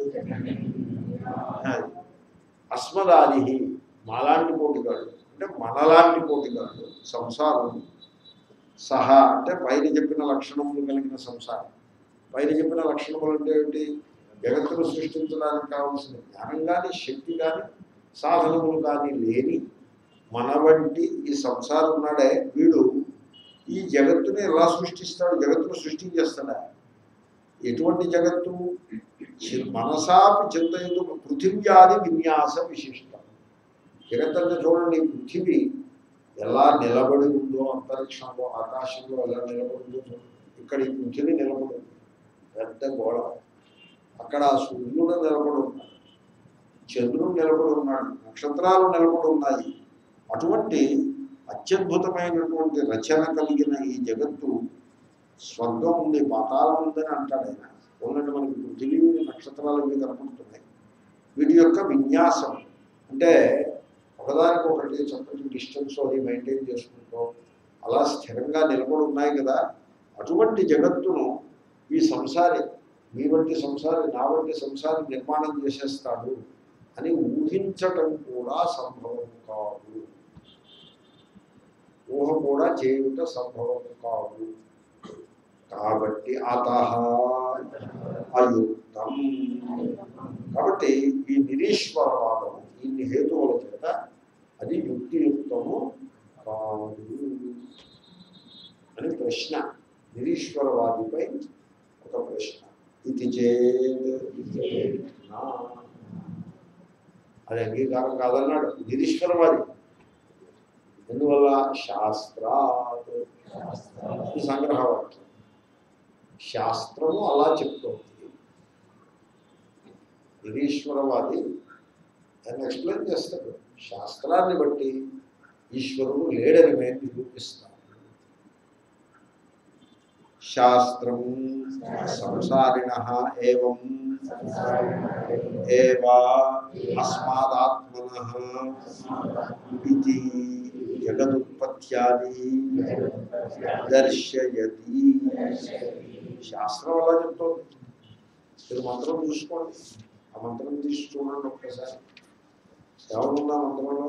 [SPEAKER 1] అస్మదాది మాలాంటి పోటీగాడు అంటే మనలాంటి పోటీగాడు సంసారం సహా అంటే పైన చెప్పిన లక్షణములు కలిగిన సంసారం పైన చెప్పిన లక్షణములు అంటే ఏమిటి జగత్తును సృష్టించడానికి కావాల్సిన జ్ఞానం కానీ శక్తి కానీ సాధనములు కానీ లేని మన వంటి ఈ సంసారం ఉన్నాడే వీడు ఈ జగత్తుని ఎలా సృష్టిస్తాడు జగత్తును సృష్టించేస్తాడా ఎటువంటి జగత్తు చి- మనసాపి చింతయుడు పృథివ్యాది విన్యాస విశిష్టం జగత్ అంటే చూడండి ఈ పృథివీ ఎలా నిలబడి ఉందో అంతరిక్షంలో ఆకాశంలో ఎలా నిలబడి ఉందో చూడండి ఇక్కడ ఈ పృథివీ నిలబడి ఉంది పెద్ద గోడ అక్కడ ఆ సూర్యుడు నిలబడి ఉన్నాడు చంద్రుడు నిలబడి ఉన్నాడు నక్షత్రాలు నిలబడి ఉన్నాయి అటువంటి అత్యద్భుతమైనటువంటి రచన కలిగిన ఈ జగత్తు స్వర్గం ఉంది పాతాళం ఉందని అంటాడు ఆయన ఉన్నట్టు మనకి పృథివీ నక్షత్రాలు ఇవి కనపడుతున్నాయి వీటి యొక్క విన్యాసం అంటే ఒకదానికి ఒకటి చక్కటి డిస్టెన్స్ అది మెయింటైన్ చేసుకుంటూ అలా స్థిరంగా నిలబడి ఉన్నాయి కదా అటువంటి జగత్తును ఈ సంసారి మీ వంటి సంసారి నా వంటి సంసారి నిర్మాణం చేసేస్తాడు అని ఊహించటం కూడా సంభవం కాదు ఊహ కూడా చేయుట సంభవం కాదు కాబట్టి అత అయుక్తం కాబట్టి ఈ నిరీశ్వరవాదము ఇన్ని హేతువుల చేత అది యుక్తియుక్తము కాదు అని ప్రశ్న నిరీశ్వరవాదిపై ఒక ప్రశ్న ఇది చేత్ నా. అది అంగీకారం కాదన్నాడు నిరీశ్వరవాది ఎందువల్ల శాస్త్రాత్ ఈ సంగ్రహవాక్యం శాస్త్రము అలా చెప్తోంది నిరీశ్వరవాది దాన్ని ఎక్స్ప్లెయిన్ చేస్తాడు శాస్త్రాన్ని బట్టి ఈశ్వరుడు లేడని మేము నిరూపిస్తాం శాస్త్రం సంసారిణ ఏవం ఏవా అస్మాదాత్మన ఇది జగదుత్పత్యాది దర్శయతి శాస్త్రం అలా చెప్తోంది మీరు మంత్రం చూసుకోండి ఆ మంత్రం తీసి చూడండి ఒక్కసారి ఎవరున్నా మంత్రంలో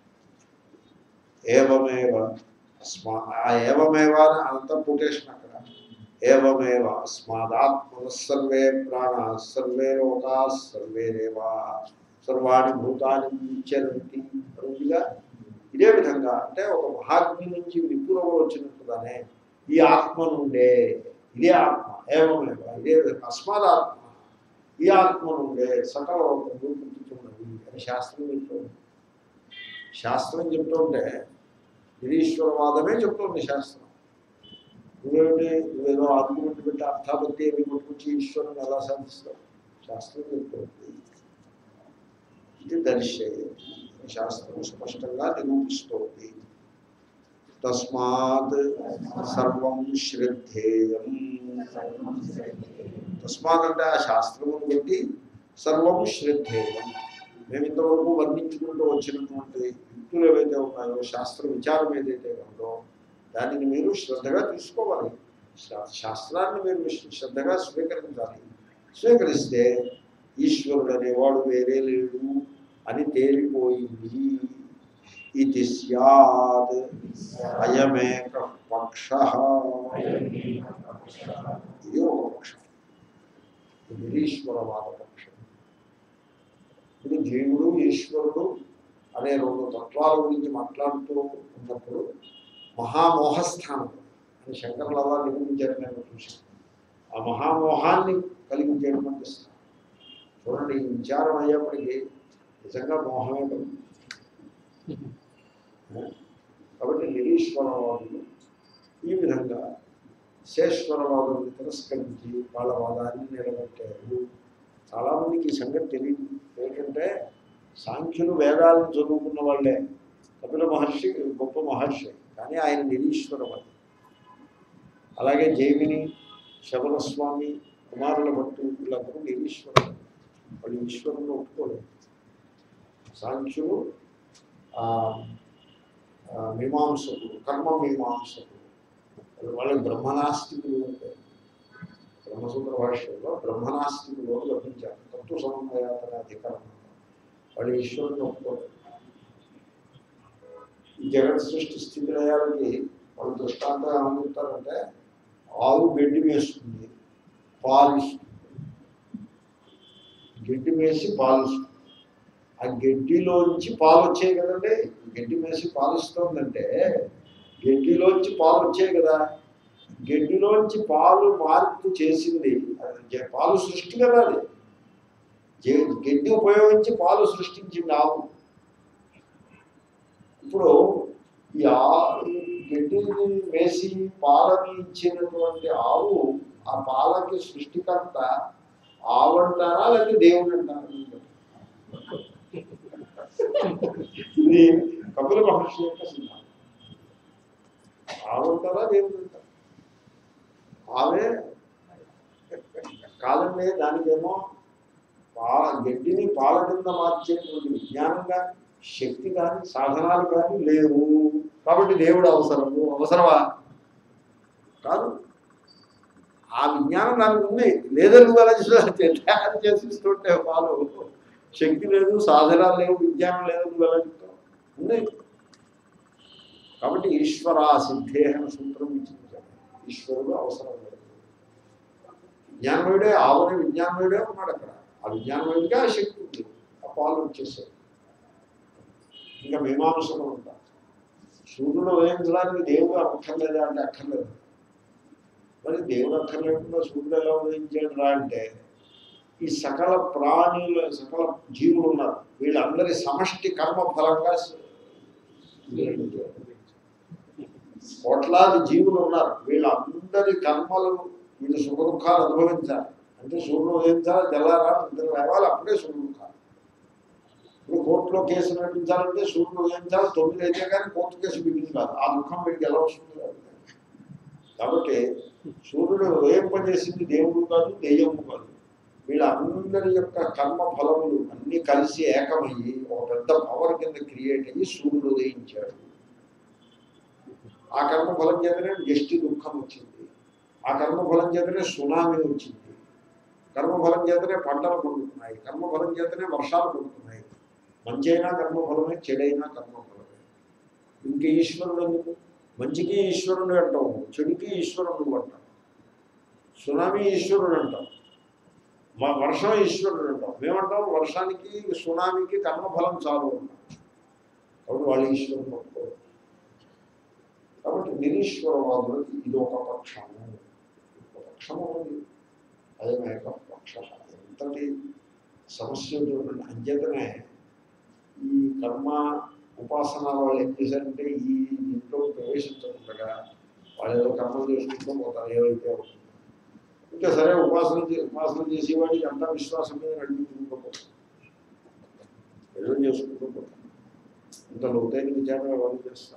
[SPEAKER 1] ఏవమేవ అస్మా ఆ ఏవమేవ అని అంతా కొటేషన్ అక్కడ ఏవమేవ అస్మాదాత్మ సర్వే ప్రాణ సర్వే లోకా సర్వే దేవా సర్వాణి భూతాన్ని విచరంతి అనుగా ఇదే విధంగా అంటే ఒక మహాగ్ని నుంచి నిపుణులు వచ్చినట్టుగానే ఈ ఆత్మ నుండే ఇదే ఆత్మ ఏమేవ ఇదే విధంగా అస్మాదాత్మ ఈ ఆత్మ నుండే సకల లోకములు పుట్టుతున్నది అని శాస్త్రం చెప్తుంది శాస్త్రం చెప్తుంటే నిరీశ్వరవాదమే చెప్తుంది శాస్త్రం నువ్వేమిటి నువ్వేదో ఆర్గ్యుమెంట్ పెట్టి అర్థాపత్తి ఏమి పట్టుకొచ్చి ఈశ్వరుని ఎలా సాధిస్తావు శాస్త్రం చెప్తుంది ఇది దర్శయతి శాస్త్రం స్పష్టంగా నిరూపిస్తోంది తస్మాత్ సర్వం శ్రద్ధేయం తస్మాత్ అంటే ఆ శాస్త్రమును బట్టి సర్వం శ్రద్ధేయం మేము ఇంతవరకు వర్ణించుకుంటూ వచ్చినటువంటి యుక్తులు ఏవైతే ఉన్నాయో శాస్త్ర విచారం ఏదైతే ఉందో దానిని మీరు శ్రద్ధగా తీసుకోవాలి శా- శాస్త్రాన్ని మీరు విశ్- శ్రద్ధగా స్వీకరించాలి స్వీకరిస్తే ఈశ్వరుడు అనేవాడు వేరే లేడు అని తేలిపోయింది ఇది స్యాద్ అయమేక పక్ష ఇది ఒక పక్షం ఇది నిరీశ్వరవాద పక్షం ఇది జీవుడు ఈశ్వరుడు అనే రెండు తత్వాల గురించి మాట్లాడుతూ ఉన్నప్పుడు మహామోహస్థానం అని శంకరులు అలా నిరూపించారు నేను చూశాను ఆ మహామోహాన్ని కలిగించేటువంటి స్థానం చూడండి ఈ విచారం అయ్యేప్పటికీ నిజంగా మోహమే కలుగుతుంది కాబట్టి నిరీశ్వరవాదులు ఈ విధంగా శేశ్వరవాదుల్ని తిరస్కరించి వాళ్ళ వాదాన్ని నిలబెట్టారు చాలామందికి ఈ సంగతి తెలియదు ఏంటంటే సాంఖ్యులు వేదాలను చదువుకున్న వాళ్ళే కపిల మహర్షి గొప్ప మహర్షి కానీ ఆయన నిరీశ్వరవాది అలాగే జైమిని శబరస్వామి కుమారుల భట్టు వీళ్ళందరూ నిరీశ్వరులు వాళ్ళు ఈశ్వరుని ఒప్పుకోలేదు సాంఖ్యులు ఆ, ఆ, మీమాంసకులు కర్మ మీమాంసకులు వాళ్ళకి బ్రహ్మనాస్తికులు అంటే బ్రహ్మసూత్ర భాషలో బ్రహ్మనాస్తికులు అని లభించారు తత్వ సమన్వయాతన అధికారం వాళ్ళు ఈశ్వరుని ఒప్పుకోలేదు ఈ జగత్ సృష్టి స్థితి లయాలకి వాళ్ళు దృష్టాంతం ఏమనుకుంటారంటే ఆవు గడ్డి వేస్తుంది పాలిస్తుంది గడ్డి వేసి పాలిస్తుంది ఆ గడ్డిలోంచి పాలు వచ్చాయి కదండి గడ్డి వేసి పాలిస్తుందంటే గడ్డిలోంచి పాలు వచ్చాయి కదా గడ్డిలోంచి పాలు మార్పు చేసింది అది జ- పాలు సృష్టి కదా అది జే- గడ్డి ఉపయోగించి పాలు సృష్టించింది ఆవు ఇప్పుడు ఈ ఆ ఈ గడ్డిని వేసి పాలని ఇచ్చినటువంటి ఆవు ఆ పాలకి సృష్టికర్త ఆవు అంటారా లేకపోతే దేవుడు అంటారా ఇది కపిల మహర్షి యొక్క సిద్ధాంతం ఆవు అంటారా దేవుడు అంటారా ఆమె కాదండి దానికేమో పాల గడ్డిని పాల కింద మార్చేటువంటి విజ్ఞానం కానీ శక్తి కానీ సాధనాలు కానీ లేవు కాబట్టి దేవుడు అవసరము అవసరమా కాదు ఆ విజ్ఞానం దానికి ఉంది లేదని నువ్వు ఎలా చేసి తయారు చేసిస్తుంటే పాలు శక్తి లేదు సాధనాలు లేవు విజ్ఞానం లేదు నువ్వు ఎలా చెప్తావు ఉంది కాబట్టి ఈశ్వర సిద్ధేహన సూత్రం ఇచ్చింది కదా. ఈశ్వరుడు అవసరం లేదు విజ్ఞానమయుడే ఆవుని విజ్ఞానమయుడే ఉన్నాడు అక్కడ ఆ విజ్ఞానమయుడిగా ఆ శక్తి ఉంది ఆ పాలు వచ్చేసాయి ఇంకా మీమాంసలు ఉంటారు సూర్యుడు ఉదయించడానికి దేవుడు అక్కర్లేదా అంటే అక్కర్లేదు మరి దేవుడు అక్కర్లేకుండా సూర్యుడు ఎలా ఉదయించాడు రా అంటే ఈ సకల ప్రాణులు సకల జీవులు ఉన్నారు వీళ్ళందరి సమష్టి కర్మ ఫలంగా స- కోట్లాది జీవులు ఉన్నారు వీళ్ళందరి కర్మలు వీళ్ళు సుఖ దుఃఖాలు అనుభవించాలి అంటే సూర్యుడు ఉదయించాలి తెల్లారా ఇద్దరు లేవాలి అప్పుడే సుఖ దుఃఖాలు ఇప్పుడు కోర్టులో కేసు నడిపించాలంటే సూర్యుడు ఉదయించాలి తొమ్మిది అయితే కానీ కోర్టు కేసు బిగింది కాదు ఆ దుఃఖం వీడికి ఎలా వస్తుంది కాదు. కాబట్టి సూర్యుడు ఉదయింపజేసింది దేవుడు కాదు దెయ్యము కాదు వీళ్ళందరి యొక్క కర్మ ఫలములు అన్నీ కలిసి ఏకమయ్యి ఒక పెద్ద పవర్ కింద క్రియేట్ అయ్యి సూర్యుడు ఉదయించాడు ఆ కర్మ ఫలం చేతనే ఎష్టి దుఃఖం వచ్చింది ఆ కర్మ ఫలం చేతనే సునామీ వచ్చింది కర్మఫలం చేతనే పంటలు పండుతున్నాయి కర్మఫలం చేతనే వర్షాలు పడుతున్నాయి మంచి అయినా కర్మఫలమే చెడైనా కర్మఫలమే ఇంక ఈశ్వరుడు ఎందుకు మంచికి ఈశ్వరుడు అంటాం చెడుకి ఈశ్వరుడు అంటాం సునామీ ఈశ్వరుడు అంటాం మా వర్షం ఈశ్వరుడు అంటాం మేమంటాం వర్షానికి సునామీకి కర్మఫలం చాలు అంటాం కాబట్టి వాళ్ళు ఈశ్వరుడు పట్టుకోరు కాబట్టి నిరీశ్వరవాదులకి ఇది ఒక పక్షము ఒక పక్షము ఉంది అయమేక పక్ష ఎంతటి సమస్య చూడండి అంచేతనే ఈ కర్మ ఉపాసన వాళ్ళు ఏం చేశారంటే ఈ ఇంట్లో ప్రవేశించకుండా వాళ్ళు ఏదో కర్మలు చేసుకుంటూ పోతారు ఏవైతే అవుతుందో ఇంకా సరే ఉపాసన చే- ఉపాసన చేసేవాడికి అంతా విశ్వాసం మీద నడిపించుకుంటూ పోతారు ఏదో చేసుకుంటూ పోతాం ఇంత లోతైన విచారం ఎవరు చేస్తాం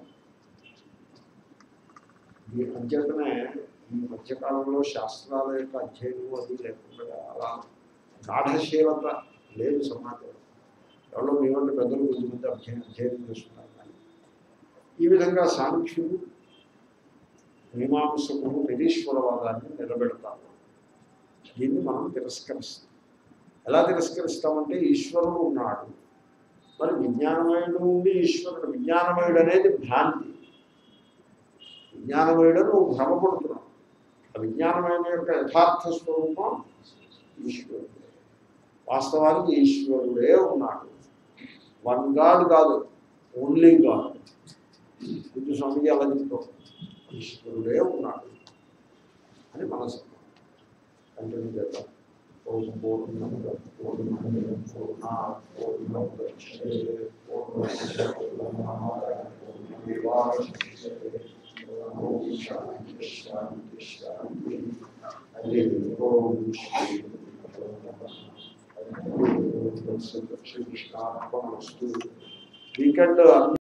[SPEAKER 1] ఈ అంచేతనే ఈ మధ్యకాలంలో శాస్త్రాల యొక్క అధ్యయనం అది లేకుండా అలా గాఢశీలత లేదు సమాజంలో ఎవరో మీ వాళ్ళు పెద్దలు కొద్దిమంది అధ్యయనం అధ్యయనం చేస్తున్నారు కానీ ఈ విధంగా సాంఖ్యులు మీమాంసకులు నిరీశ్వరవాదాన్ని నిలబెడతారు దీన్ని మనం తిరస్కరిస్తాం ఎలా తిరస్కరిస్తామంటే ఈశ్వరుడు ఉన్నాడు మరి విజ్ఞానమయుడు ఉండి ఈశ్వరుడు విజ్ఞానమయుడు అనేది భ్రాంతి విజ్ఞానమయుడు నువ్వు భ్రమపడుతున్నావు ఆ విజ్ఞానమైన యొక్క యథార్థ స్వరూపం ఈశ్వరుడే వాస్తవానికి ఈశ్వరుడే ఉన్నాడు వన్ గాడ్ కాదు ఓన్లీ గాడ్ కొంచెం స్వామికి అలా చెప్తాం ఈశ్వరుడే ఉన్నాడు అని మనసు కంటిన్యూ చేద్దాం ఓం పూర్ణముద పూర్ణముద పూర్ణ పూర్ణముదచ్చే పూర్ణస్య పూర్ణమాదాయ పూర్ణమేవాశిష్యతే ఓం శాంతి శాంతి శాంతి హరి ఓం శ్రీ శ్రీకృష్ణార్పణమస్తు వీకెండ్